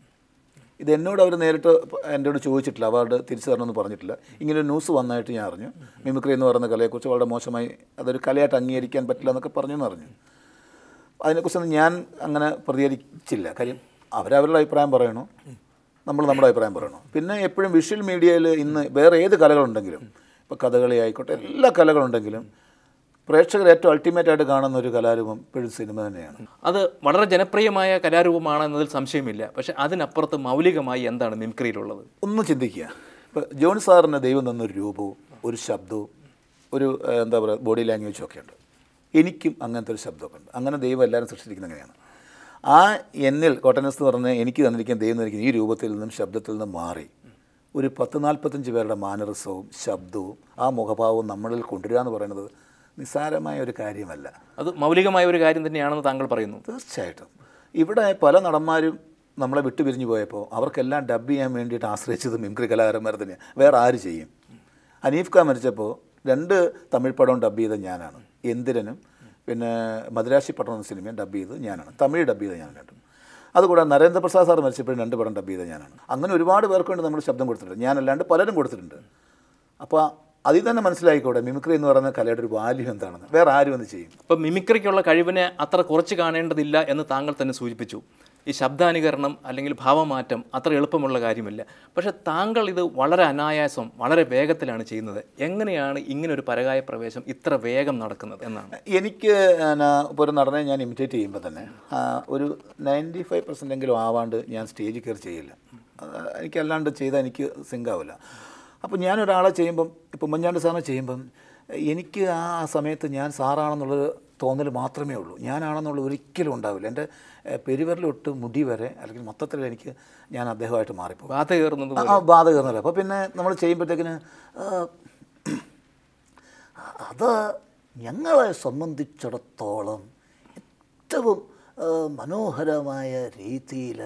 ഇത് എന്നോട് അവർ നേരിട്ട് എന്നോട് ചോദിച്ചിട്ടില്ല അവാർഡ് തിരിച്ചു തരണമെന്ന് പറഞ്ഞിട്ടില്ല ഇങ്ങനെ ഒരു ന്യൂസ് വന്നായിട്ട് ഞാൻ അറിഞ്ഞു മിമിക്രി എന്ന് പറയുന്ന കലയെക്കുറിച്ച് വളരെ മോശമായി അതൊരു കലയായിട്ട് അംഗീകരിക്കാൻ പറ്റില്ല എന്നൊക്കെ പറഞ്ഞു എന്ന് അറിഞ്ഞു അതിനെക്കുറിച്ചൊന്നും ഞാൻ അങ്ങനെ പ്രതികരിച്ചില്ല കാര്യം അവരവരുടെ അഭിപ്രായം പറയണു നമ്മൾ നമ്മുടെ അഭിപ്രായം പറയണു പിന്നെ എപ്പോഴും വിഷ്വൽ മീഡിയയിൽ ഇന്ന് വേറെ ഏത് കലകളുണ്ടെങ്കിലും ഇപ്പോൾ കഥകളി ആയിക്കോട്ടെ എല്ലാ കലകളുണ്ടെങ്കിലും പ്രേക്ഷകർ ഏറ്റവും അൾട്ടിമേറ്റ് ആയിട്ട് കാണുന്ന ഒരു കലാരൂപം ഇപ്പോഴും സിനിമ തന്നെയാണ് അത് വളരെ ജനപ്രിയമായ കലാരൂപമാണെന്നതിൽ സംശയമില്ല പക്ഷേ അതിനപ്പുറത്ത് മൗലികമായി എന്താണ് മിമിക്രിയിലുള്ളത് ഒന്ന് ചിന്തിക്കുക ഇപ്പോൾ ജോൺ സാറിന് ദൈവം തന്നൊരു രൂപവും ഒരു ശബ്ദവും ഒരു ഏഹ്, എന്താ പറയുക ബോഡി ലാംഗ്വേജും ഒക്കെ ഉണ്ട് എനിക്കും അങ്ങനത്തെ ഒരു ശബ്ദമൊക്കെ ഉണ്ട് അങ്ങനെ ദൈവം എല്ലാവരും സൃഷ്ടിച്ചിരിക്കുന്നത് അങ്ങനെയാണ് ആ എന്നിൽ കോട്ടനസ് എന്ന് പറഞ്ഞാൽ എനിക്ക് തന്നിരിക്കുന്ന ദൈവം തന്നിരിക്കുന്ന ഈ രൂപത്തിൽ നിന്നും ശബ്ദത്തിൽ നിന്നും മാറി ഒരു പത്ത് നാൽപ്പത്തഞ്ച് പേരുടെ മാനറിസവും ശബ്ദവും ആ മുഖഭാവവും നമ്മളിൽ കൊണ്ടുവരിക എന്ന് പറയുന്നത് നിസ്സാരമായ ഒരു കാര്യമല്ല അത് മൗലികമായ ഒരു കാര്യം തന്നെയാണെന്ന് താങ്കൾ പറയുന്നു തീർച്ചയായിട്ടും ഇവിടെ പല നടന്മാരും നമ്മളെ വിട്ടുപിരിഞ്ഞു പോയപ്പോൾ അവർക്കെല്ലാം ഡബ് ചെയ്യാൻ വേണ്ടിയിട്ട് ആശ്രയിച്ചത് മിമിക്രി കലാകാരന്മാർ തന്നെയാണ് വേറെ ആര് ചെയ്യും ഹനീഫ് ഖാൻ മരിച്ചപ്പോൾ രണ്ട് തമിഴ് പടവും ഡബ് ചെയ്ത ഞാനാണ് എന്തിരനും പിന്നെ മദ്രാശി പട്ടണം എന്ന സിനിമയും ഡബ് ചെയ്തത് ഞാനാണ് തമിഴ് ഡബ് ചെയ്ത ഞാനാണ് രണ്ടും അതുകൂടാതെ നരേന്ദ്രപ്രസാദ് സാർ മരിച്ചപ്പോഴും രണ്ട് പടം ഡബ് ചെയ്ത ഞാനാണ് അങ്ങനെ ഒരുപാട് പേർക്ക് വേണ്ടി നമ്മൾ ശബ്ദം കൊടുത്തിട്ടുണ്ട് ഞാനല്ലാണ്ട് പലരും കൊടുത്തിട്ടുണ്ട് അപ്പോൾ അതിൽ തന്നെ മനസ്സിലായിക്കോട്ടെ മിമിക്രി എന്ന് പറയുന്ന കലയുടെ ഒരു വാല്യൂ എന്താണെന്ന് വേറെ ആരും എന്ത് ചെയ്യും ഇപ്പം മിമിക്രിക്കുള്ള കഴിവിനെ അത്ര കുറച്ച് കാണേണ്ടതില്ല എന്ന് താങ്കൾ തന്നെ സൂചിപ്പിച്ചു ഈ ശബ്ദാനുകരണം അല്ലെങ്കിൽ ഭാവമാറ്റം അത്ര എളുപ്പമുള്ള കാര്യമില്ല പക്ഷേ താങ്കൾ ഇത് വളരെ അനായാസം വളരെ വേഗത്തിലാണ് ചെയ്യുന്നത് എങ്ങനെയാണ് ഇങ്ങനെ ഒരു പരകായ പ്രവേശം ഇത്ര വേഗം നടക്കുന്നത് എന്നാണ് എനിക്ക് എന്നാ, ഇപ്പോൾ ഒരു നടനെ ഞാൻ ഇമിറ്റേറ്റ് ചെയ്യുമ്പോൾ തന്നെ ആ, ഒരു നയൻറ്റി ഫൈവ് പെർസെൻ്റ് എങ്കിലും ആവാണ്ട് ഞാൻ സ്റ്റേജിൽ കയറി ചെയ്യില്ല ആ, എനിക്കല്ലാണ്ട് ചെയ്താൽ എനിക്ക് സിങ്ക് ആവില്ല അപ്പോൾ ഞാൻ ഒരാളെ ചെയ്യുമ്പം ഇപ്പം ഉമ്മൻചാണ്ടി സാറിനെ ചെയ്യുമ്പം എനിക്ക് ആ സമയത്ത് ഞാൻ സാറാണെന്നുള്ളൊരു തോന്നൽ മാത്രമേ ഉള്ളൂ ഞാനാണെന്നുള്ള ഒരിക്കലും ഉണ്ടാവില്ല എൻ്റെ ഏഹ്, പെരുവിരലൊട്ട് മുടി വരെ അല്ലെങ്കിൽ മൊത്തത്തിൽ എനിക്ക് ഞാൻ അദ്ദേഹമായിട്ട് മാറിപ്പോകും ബാധ കയറുന്നത് ആ ബാധ കയറുന്നില്ല അപ്പോൾ പിന്നെ നമ്മൾ ചെയ്യുമ്പോഴത്തേക്കിന് ആ, അത് ഞങ്ങളെ സംബന്ധിച്ചിടത്തോളം ഏറ്റവും ആ, മനോഹരമായ രീതിയിൽ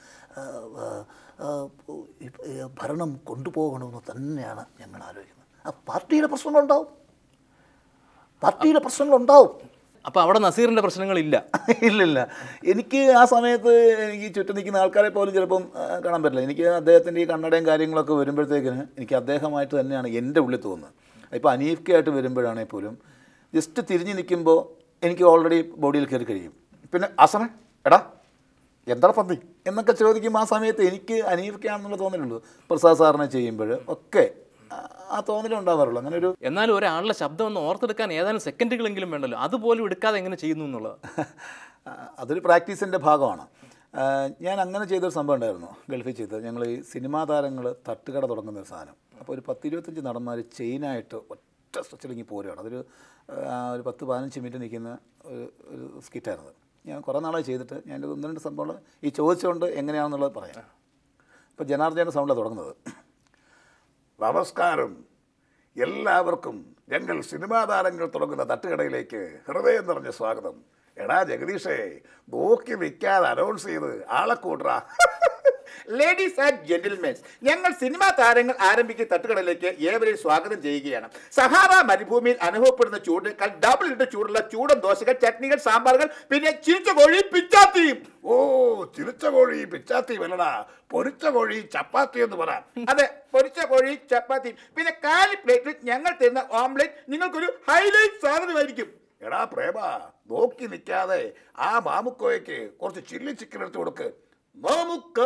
ഭരണം കൊണ്ടുപോകണമെന്ന് തന്നെയാണ് ഞങ്ങൾ ആലോചിക്കുന്നത് ആ പാർട്ടിയിലെ പ്രശ്നങ്ങളുണ്ടാവും പാർട്ടിയിലെ പ്രശ്നങ്ങളുണ്ടാവും അപ്പോൾ അവിടെ നസീറിൻ്റെ പ്രശ്നങ്ങളില്ല ഇല്ലില്ല എനിക്ക് ആ സമയത്ത് എനിക്ക് ചുറ്റും നിൽക്കുന്ന ആൾക്കാരെ പോലും ചിലപ്പം ആ, കാണാൻ പറ്റില്ല എനിക്ക് അദ്ദേഹത്തിൻ്റെ ഈ കണ്ണടയും കാര്യങ്ങളൊക്കെ വരുമ്പോഴത്തേക്കിന് എനിക്ക് അദ്ദേഹമായിട്ട് തന്നെയാണ് എൻ്റെ ഉള്ളിൽ തോന്നുന്നത് ഇപ്പോൾ അനീഫ്ക്കായിട്ട് വരുമ്പോഴാണെങ്കിൽ പോലും ജസ്റ്റ് തിരിഞ്ഞ് നിൽക്കുമ്പോൾ എനിക്ക് ഓൾറെഡി ബോഡിയിൽ കയറി കഴിയും പിന്നെ ആ സമയം എടാ എന്താണ് പന്തി എന്നൊക്കെ ചോദിക്കുമ്പോൾ ആ സമയത്ത് എനിക്ക് അനീഫ്ക്കാണെന്നുള്ള തോന്നലുള്ളൂ പ്രസാദ് സാറിനെ ചെയ്യുമ്പോൾ ഒക്കെ ആ- ആ തോന്നലേ ഉണ്ടാവാറുള്ളൂ അങ്ങനെ ഒരു എന്നാലും ഒരാളുടെ ശബ്ദം ഒന്ന് ഓർത്തെടുക്കാൻ ഏതാനും സെക്കൻഡുകളെങ്കിലും വേണ്ടല്ലോ അതുപോലും എടുക്കാതെ എങ്ങനെ ചെയ്യുന്നു എന്നുള്ളത് ആ, അതൊരു പ്രാക്ടീസിൻ്റെ ഭാഗമാണ് ആ, ഞാൻ അങ്ങനെ ചെയ്തൊരു സംഭവം ഉണ്ടായിരുന്നു ഗൾഫിൽ ചെയ്തത് ഞങ്ങൾ ഈ സിനിമാ താരങ്ങൾ തട്ടുകട തുടങ്ങുന്ന ഒരു സാധനം അപ്പോൾ ഒരു പത്തിരുപത്തഞ്ച് നടന്മാർ ചെയിനായിട്ട് ഒറ്റ സ്ട്രെച്ചിലിങ്ങി പോരുകയാണ് അതൊരു ആ, ഒരു പത്ത് പതിനഞ്ച് മിനിറ്റ് നിൽക്കുന്ന ഒരു ഒരു സ്കിറ്റായിരുന്നു ഞാൻ കുറേ നാളായി ചെയ്തിട്ട് ഞാൻ ഇത് ഒന്ന് രണ്ട് സംഭവങ്ങൾ ഈ ചോദിച്ചുകൊണ്ട് എങ്ങനെയാണെന്നുള്ളത് പറയാം ഇപ്പോൾ ജനാർദ്ദൻ്റെ സൗണ്ടിലാണ് തുടങ്ങുന്നത് നമസ്കാരം എല്ലാവർക്കും ഞങ്ങൾ സിനിമാ താരങ്ങൾ തുടങ്ങുന്ന തട്ടുകടയിലേക്ക് ഹൃദയം നിറഞ്ഞ സ്വാഗതം എടാ ജഗദീഷേ നോക്കി നിൽക്കാതെ അനൗൺസ് ചെയ്ത് ആളെ കൂട്ടറാ ലേഡീസ് ആൻഡ് ജെന്റിൽമെൻസ് ഞങ്ങൾ സിനിമാ താരങ്ങൾ ആരംഭിക്കുന്ന തട്ടുകടയിലേക്ക് ഏവരെയും സ്വാഗതം ചെയ്യുകയാണ് സഹാറ മരുഭൂമിയിൽ അനുഭവപ്പെടുന്ന ചൂടിനേക്കാൾ ഡബിൾ ഇട്ട് ചൂടുള്ള ചൂടൻ ദോശകൾ ചട്നികൾ സാമ്പാറുകൾ പിന്നെ ചിരിച്ച കോഴി പിച്ചാത്തിയും ഓ ചിരിച്ച കോഴി പിച്ചാത്തി വല്ലടാ പൊരിച്ച കോഴി ചപ്പാത്തി എന്ന് പറ അതെ പൊരിച്ച കോഴി ചപ്പാത്തിയും പിന്നെ കാലി പ്ലേറ്റിൽ ഞങ്ങൾ തരുന്ന ഓംലെറ്റ് നിങ്ങൾക്കൊരു ഹൈലൈറ്റ് സാധനമായിരിക്കും എടാ പ്രേമ നോക്കി നിൽക്കാതെ ആ മാമുക്കോയ്ക്ക് കുറച്ച് ചില്ലി ചിക്കൻ എടുത്ത് കൊടുക്ക് മാമുക്ക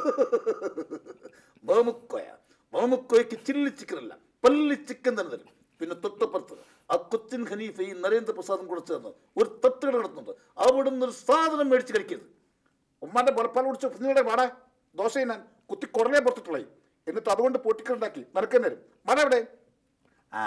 മാമുക്കോയ മാമുക്കോയ്ക്ക് ചില്ലി ചിക്കൻ അല്ല പല്ലി ചിക്കൻ തന്നെ തരും പിന്നെ തൊട്ടപ്പുറത്ത് ആ കൊച്ചിൻ ഖനീഫയും നരേന്ദ്രപ്രസാദും കൂടെ ചേർന്ന് ഒരു തട്ടുകട നടത്തുന്നുണ്ട് അവിടെ നിന്ന് ഒരു സാധനം മേടിച്ച് കഴിക്കരുത് ഉമ്മാന്റെ മുലപ്പാൽ കുടിച്ച് നിങ്ങളുടെ വാടാ ദോശ ഞാൻ കുത്തി കുടലേ പുറത്തിട്ടുള്ളേ എന്നിട്ട് അതുകൊണ്ട് പൊട്ടിക്കലുണ്ടാക്കി നടക്കാൻ തരും മഴ എവിടെ ആ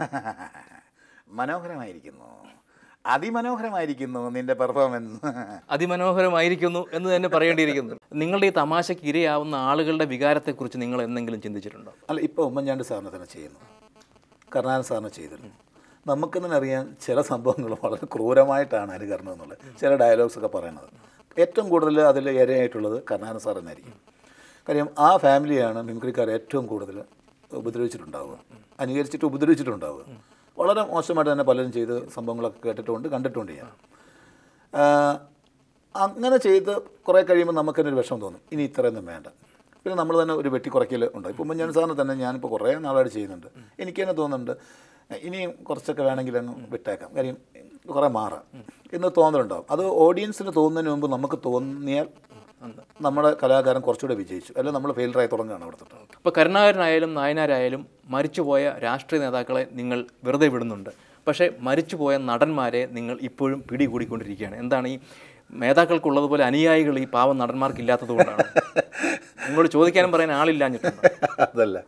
മനോഹരമായിരിക്കുന്നു അതിമനോഹരമായിരിക്കുന്നു നിന്റെ പെർഫോമൻസ് അതിമനോഹരമായിരിക്കുന്നു എന്ന് തന്നെ പറയേണ്ടിയിരിക്കുന്നു നിങ്ങളുടെ ഈ തമാശയ്ക്ക് ഇരയാവുന്ന ആളുകളുടെ വികാരത്തെക്കുറിച്ച് നിങ്ങൾ എന്തെങ്കിലും ചിന്തിച്ചിട്ടുണ്ടോ അല്ല ഇപ്പോൾ ഉമ്മൻചാണ്ടി സാറിനെ തന്നെ ചെയ്യുന്നു കരുണാകരൻ സാറിന് ചെയ്തിരുന്നു നമുക്ക് തന്നെ അറിയാം ചില സംഭവങ്ങൾ വളരെ ക്രൂരമായിട്ടാണ് അനുകരണം എന്നുള്ളത് ചില ഡയലോഗ്സ് ഒക്കെ പറയുന്നത് ഏറ്റവും കൂടുതൽ അതിൽ ഇരയായിട്ടുള്ളത് കരുണാകരൻ സാർ തന്നെയായിരിക്കും കാര്യം ആ ഫാമിലിയാണ് മിമിക്രിക്കാർ ഏറ്റവും കൂടുതൽ ഉപദ്രവിച്ചിട്ടുണ്ടാവുക അനുകരിച്ചിട്ട് ഉപദ്രവിച്ചിട്ടുണ്ടാവുക വളരെ മോശമായിട്ട് തന്നെ പലരും ചെയ്ത് സംഭവങ്ങളൊക്കെ കേട്ടിട്ടുണ്ട് കണ്ടിട്ടുണ്ട് ഞാൻ ആ, അങ്ങനെ ചെയ്ത് കുറേ കഴിയുമ്പോൾ നമുക്ക് തന്നെ ഒരു വിഷമം തോന്നും ഇനി ഇത്രയൊന്നും വേണ്ട പിന്നെ നമ്മൾ തന്നെ ഒരു വെട്ടി കുറയ്ക്കൽ ഉണ്ട് ഇപ്പോൾ ഞാൻ സാറിന് തന്നെ ഞാനിപ്പോൾ കുറേ നാളായിട്ട് ചെയ്യുന്നുണ്ട് എനിക്ക് തന്നെ തോന്നുന്നുണ്ട് ഇനിയും കുറച്ചൊക്കെ വേണമെങ്കിൽ അങ്ങ് വിട്ടേക്കാം കാര്യം കുറേ മാറാം എന്ന് തോന്നലുണ്ടാവും അത് ഓഡിയൻസിന് തോന്നുന്നതിന് മുമ്പ് നമുക്ക് തോന്നിയാൽ നമ്മുടെ കലാകാരൻ കുറച്ചുകൂടെ വിജയിച്ചു അല്ലെങ്കിൽ നമ്മൾ ഫെയിലറായി തുടങ്ങുകയാണ് അവിടെ തൊട്ട് അപ്പോൾ കരുണാകരനായാലും നായനാരായാലും മരിച്ചുപോയ രാഷ്ട്രീയ നേതാക്കളെ നിങ്ങൾ വെറുതെ വിടുന്നുണ്ട് പക്ഷേ മരിച്ചുപോയ നടന്മാരെ നിങ്ങൾ ഇപ്പോഴും പിടികൂടിക്കൊണ്ടിരിക്കുകയാണ് എന്താണ് ഈ നേതാക്കൾക്കുള്ളതുപോലെ അനുയായികൾ ഈ പാവം നടന്മാർക്ക് ഇല്ലാത്തത് കൊണ്ടാണ് നിങ്ങളോട് ചോദിക്കാനും പറയാൻ ആളില്ലാഞ്ഞിട്ടുണ്ട് അതല്ല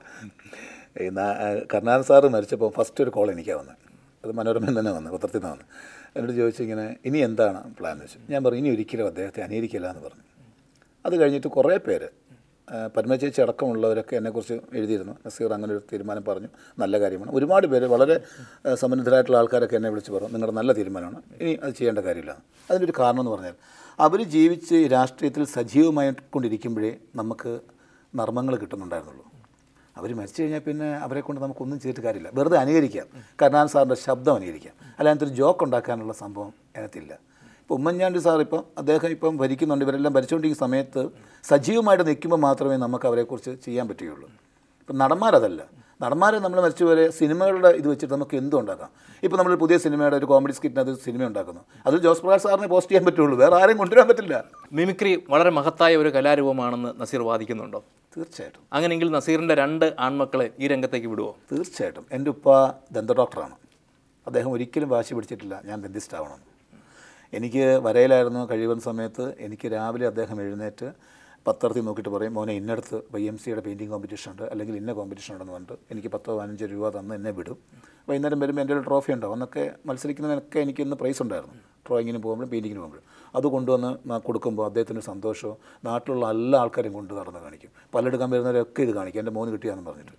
ഈ നാ- കരുണാകരൻ സാറ് മരിച്ചപ്പോൾ ഫസ്റ്റ് ഒരു കോൾ എനിക്കാണ് വന്നത് അത് മനോരമയിൽ തന്നെ വന്നത് പത്രത്തിൽ നിന്ന് വന്നത് എന്നോട് ചോദിച്ചു ഇങ്ങനെ ഇനി എന്താണ് പ്ലാൻ എന്ന് വെച്ചു ഞാൻ പറഞ്ഞു ഇനി ഒരിക്കലും അദ്ദേഹത്തെ അനുകരിക്കില്ല എന്ന് പറഞ്ഞു അത് കഴിഞ്ഞിട്ട് കുറേ പേര് ആ, പത്മ ചേച്ചി അടക്കമുള്ളവരൊക്കെ എന്നെക്കുറിച്ച് എഴുതിയിരുന്നു നസീർ അങ്ങനെ ഒരു തീരുമാനം പറഞ്ഞു നല്ല കാര്യമാണ് ഒരുപാട് പേര് വളരെ ആ, സമ്മന്നതരായിട്ടുള്ള ആൾക്കാരൊക്കെ എന്നെ വിളിച്ച് പറഞ്ഞു നിങ്ങളുടെ നല്ല തീരുമാനമാണ് ഇനി അത് ചെയ്യേണ്ട കാര്യമില്ല അതിൻ്റെ ഒരു കാരണം എന്ന് പറഞ്ഞാൽ അവർ ജീവിച്ച് ഈ രാഷ്ട്രീയത്തിൽ സജീവമായിക്കൊണ്ടിരിക്കുമ്പോഴേ നമുക്ക് നർമ്മങ്ങൾ കിട്ടുന്നുണ്ടായിരുന്നുള്ളൂ അവർ മരിച്ചു കഴിഞ്ഞാൽ പിന്നെ അവരെ കൊണ്ട് നമുക്കൊന്നും ചെയ്തിട്ട് കാര്യമില്ല വെറുതെ അനുകരിക്കാം കരുണാകരൻ സാറിൻ്റെ ശബ്ദം അനുകരിക്കാം അല്ലാതെ ഒരു ജോക്ക് ഉണ്ടാക്കാനുള്ള സംഭവം അതിനകത്തില്ല ഇപ്പോൾ ഉമ്മൻചാണ്ടി സാർ ഇപ്പം അദ്ദേഹം ഇപ്പം ഭരിക്കുന്നുണ്ട് ഇവരെല്ലാം ഭരിച്ചുകൊണ്ടിരിക്കുന്ന സമയത്ത് സജീവമായിട്ട് നിൽക്കുമ്പോൾ മാത്രമേ നമുക്ക് അവരെക്കുറിച്ച് ചെയ്യാൻ പറ്റുകയുള്ളൂ ഇപ്പം നടന്മാരതല്ല നടന്മാരെ നമ്മൾ മരിച്ചുവരെ സിനിമകളുടെ ഇത് വെച്ചിട്ട് നമുക്ക് എന്തും ഉണ്ടാക്കാം ഇപ്പോൾ നമ്മൾ പുതിയ സിനിമയുടെ ഒരു കോമഡി സ്കിറ്റിനകത്ത് സിനിമ ഉണ്ടാക്കുന്നു അത് ജോസ് പ്രകാശ് സാറിനെ പോസ്റ്റ് ചെയ്യാൻ പറ്റുള്ളൂ വേറെ ആരെയും കൊണ്ടുവരാൻ പറ്റില്ല മിമിക്രി വളരെ മഹത്തായ ഒരു കലാരൂപമാണെന്ന് നസീർ വാദിക്കുന്നുണ്ടോ തീർച്ചയായിട്ടും അങ്ങനെയെങ്കിൽ നസീറിൻ്റെ രണ്ട് ആൺമക്കളെ ഈ രംഗത്തേക്ക് വിടുവോ തീർച്ചയായിട്ടും എൻ്റെ ഉപ്പ ദന്ത ഡോക്ടറാണ് അദ്ദേഹം ഒരിക്കലും വാശി പിടിച്ചിട്ടില്ല ഞാൻ ഡെന്റിസ്റ്റ് ആവണം എനിക്ക് വരയിലായിരുന്നു കഴിയുന്ന സമയത്ത് എനിക്ക് രാവിലെ അദ്ദേഹം എഴുന്നേറ്റ് പത്രത്തിൽ നോക്കിയിട്ട് പറയും മോനെ ഇന്നടത്ത് വൈ എം സിയുടെ പെയിൻറ്റിങ് കോമ്പറ്റീഷൻ ഉണ്ട് അല്ലെങ്കിൽ ഇന്ന കോമ്പറ്റീഷൻ ഉണ്ടെന്ന് പറഞ്ഞിട്ട് എനിക്ക് പത്തോ പതിനഞ്ചോ രൂപ തന്ന് എന്നെ വിടും വൈകുന്നേരം വരുമ്പോൾ എൻ്റെ ഒരു ട്രോഫി ഉണ്ടാവും അന്നൊക്കെ മത്സരിക്കുന്നതിനൊക്കെ എനിക്ക് ഇന്ന് പ്രൈസ് ഉണ്ടായിരുന്നു ഡ്രോയിങ്ങിന് പോകുമ്പോഴും പെയിൻറ്റിങ്ങിന് പോകുമ്പോഴും അത് കൊണ്ടുവന്ന് ന- കൊടുക്കുമ്പോൾ അദ്ദേഹത്തിന് സന്തോഷവും നാട്ടിലുള്ള എല്ലാ ആൾക്കാരും കൊണ്ട് നടന്ന് കാണിക്കും പല്ലെടുക്കാൻ വരുന്നവരൊക്കെ ഇത് കാണിക്കും എൻ്റെ മോന് കിട്ടിയാന്ന് പറഞ്ഞിട്ട്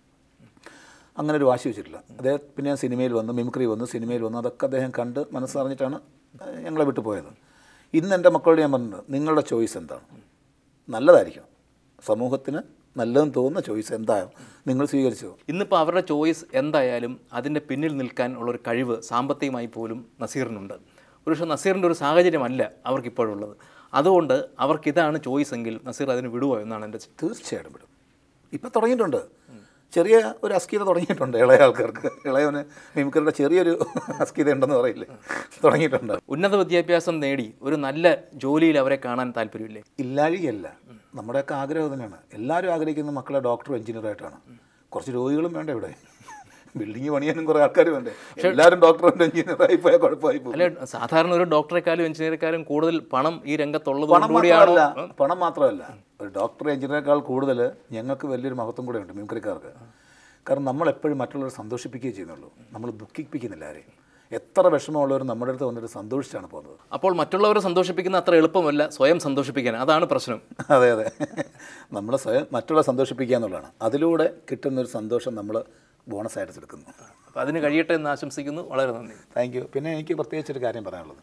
അങ്ങനെ ഒരു വാശി വെച്ചിട്ടില്ല അദ്ദേഹം പിന്നെ ഞാൻ സിനിമയിൽ വന്നു മിമിക്രി വന്നു സിനിമയിൽ വന്നു അതൊക്കെ അദ്ദേഹം കണ്ട് മനസ്സറിഞ്ഞിട്ടാണ് ഏഹ്, ഞങ്ങളെ വിട്ടു പോയത് ഇന്ന് എൻ്റെ മക്കളോട് ഞാൻ പറഞ്ഞത് നിങ്ങളുടെ ചോയ്സ് എന്താണ് നല്ലതായിരിക്കും സമൂഹത്തിന് നല്ലതെന്ന് തോന്നുന്ന ചോയ്സ് എന്തായാലും നിങ്ങൾ സ്വീകരിച്ചു ഇന്നിപ്പോൾ അവരുടെ ചോയ്സ് എന്തായാലും അതിൻ്റെ പിന്നിൽ നിൽക്കാൻ ഉള്ളൊരു കഴിവ് സാമ്പത്തികമായി പോലും നസീറിനുണ്ട് ഒരുപക്ഷെ നസീറിൻ്റെ ഒരു സാഹചര്യമല്ല അവർക്കിപ്പോഴുള്ളത് അതുകൊണ്ട് അവർക്കിതാണ് ചോയ്സ് എങ്കിൽ നസീർ അതിന് വിടുവോ എന്നാണ് എൻ്റെ ചി- തീർച്ചയായിട്ടും വിടും ഇപ്പം തുടങ്ങിയിട്ടുണ്ട് ചെറിയ ഒരു അസ്കീത തുടങ്ങിയിട്ടുണ്ട് ഇളയ ആൾക്കാർക്ക് ഇളയവന് മിമിക്രിയുടെ ചെറിയൊരു അസ്കീത ഉണ്ടെന്ന് പറയില്ലേ തുടങ്ങിയിട്ടുണ്ട് ഉന്നത വിദ്യാഭ്യാസം നേടി ഒരു നല്ല ജോലിയിൽ അവരെ കാണാൻ താല്പര്യമില്ലേ ഇല്ലാഴികയല്ല നമ്മുടെയൊക്കെ ആഗ്രഹം തന്നെയാണ് എല്ലാവരും ആഗ്രഹിക്കുന്ന മക്കളെ ഡോക്ടറും എഞ്ചിനീയറായിട്ടാണ് കുറച്ച് രോഗികളും വേണ്ട ഇവിടെ ബിൽഡിങ് പണിയാനും കുറേ ആൾക്കാർ വേണ്ടേ എല്ലാവരും ഡോക്ടറും എഞ്ചിനീയറായി പോയാൽ കുഴപ്പമായി പോകും അല്ലെ സാധാരണ ഒരു ഡോക്ടറെക്കാളും എഞ്ചിനീയറെക്കാളും കൂടുതൽ പണം ഈ രംഗത്തുള്ളത് പണം കൊണ്ടുകൂടിയാണോ മാത്രമല്ല പണം മാത്രമല്ല ഒരു ഡോക്ടർ എഞ്ചിനീയറേക്കാൾ കൂടുതൽ ഞങ്ങൾക്ക് വലിയൊരു മഹത്വം കൂടെ ഉണ്ട് മിമിക്രിക്കാർക്ക് കാരണം നമ്മൾ എപ്പോഴും മറ്റുള്ളവരെ സന്തോഷിപ്പിക്കുകയേ ചെയ്യുന്നുള്ളൂ നമ്മൾ ദുഃഖിപ്പിക്കുന്നില്ല ആരെയും എത്ര വിഷമമുള്ളവർ നമ്മുടെ അടുത്ത് വന്നിട്ട് സന്തോഷിച്ചാണ് പോകുന്നത് അപ്പോൾ മറ്റുള്ളവരെ സന്തോഷിപ്പിക്കുന്ന അത്ര എളുപ്പമല്ല സ്വയം സന്തോഷിപ്പിക്കാൻ അതാണ് പ്രശ്നം അതെ അതെ നമ്മളെ സ്വയം മറ്റുള്ളവരെ സന്തോഷിപ്പിക്കുക എന്നുള്ളതാണ് അതിലൂടെ കിട്ടുന്നൊരു സന്തോഷം നമ്മൾ ബോണസായിട്ട് എടുക്കുന്നു അപ്പോൾ അതിന് കഴിയട്ടെ എന്ന് ആശംസിക്കുന്നു വളരെ നന്ദി താങ്ക് യു പിന്നെ എനിക്ക് പ്രത്യേകിച്ചൊരു കാര്യം പറയാനുള്ളത്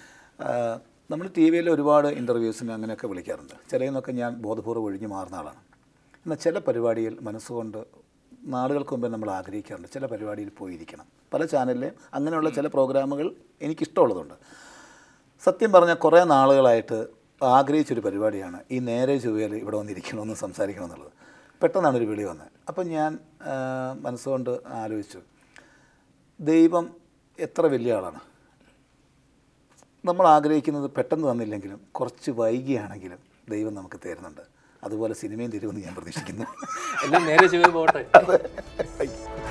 നമ്മൾ ടി വിയിൽ ഒരുപാട് ഇൻ്റർവ്യൂസിന് അങ്ങനെയൊക്കെ വിളിക്കാറുണ്ട് ചിലതിനൊക്കെ ഞാൻ ബോധപൂർവ്വം ഒഴിഞ്ഞു മാറുന്ന ആളാണ് എന്നാൽ ചില പരിപാടിയിൽ മനസ്സുകൊണ്ട് നാളുകൾക്ക് മുമ്പേ നമ്മൾ ആഗ്രഹിക്കാറുണ്ട് ചില പരിപാടിയിൽ പോയിരിക്കണം പല ചാനലിലെയും അങ്ങനെയുള്ള ചില പ്രോഗ്രാമുകൾ എനിക്കിഷ്ടമുള്ളതുണ്ട് സത്യം പറഞ്ഞാൽ കുറേ നാളുകളായിട്ട് ആഗ്രഹിച്ചൊരു പരിപാടിയാണ് ഈ നേരെ ചൊവ്വയിൽ ഇവിടെ വന്നിരിക്കണമെന്ന് സംസാരിക്കണം എന്നുള്ളത് പെട്ടെന്നാണ് ഒരു വിളി വന്നത് അപ്പം ഞാൻ ആ, മനസ്സുകൊണ്ട് ആലോചിച്ചു ദൈവം എത്ര വലിയ ആളാണ് നമ്മൾ ആഗ്രഹിക്കുന്നത് പെട്ടെന്ന് തന്നില്ലെങ്കിലും കുറച്ച് വൈകിയാണെങ്കിലും ദൈവം നമുക്ക് തരുന്നുണ്ട് അതുപോലെ സിനിമയും തരുമെന്ന് ഞാൻ പ്രതീക്ഷിക്കുന്നു എല്ലാം നേരെ ചെയ്ത് പോട്ടെ Thank you.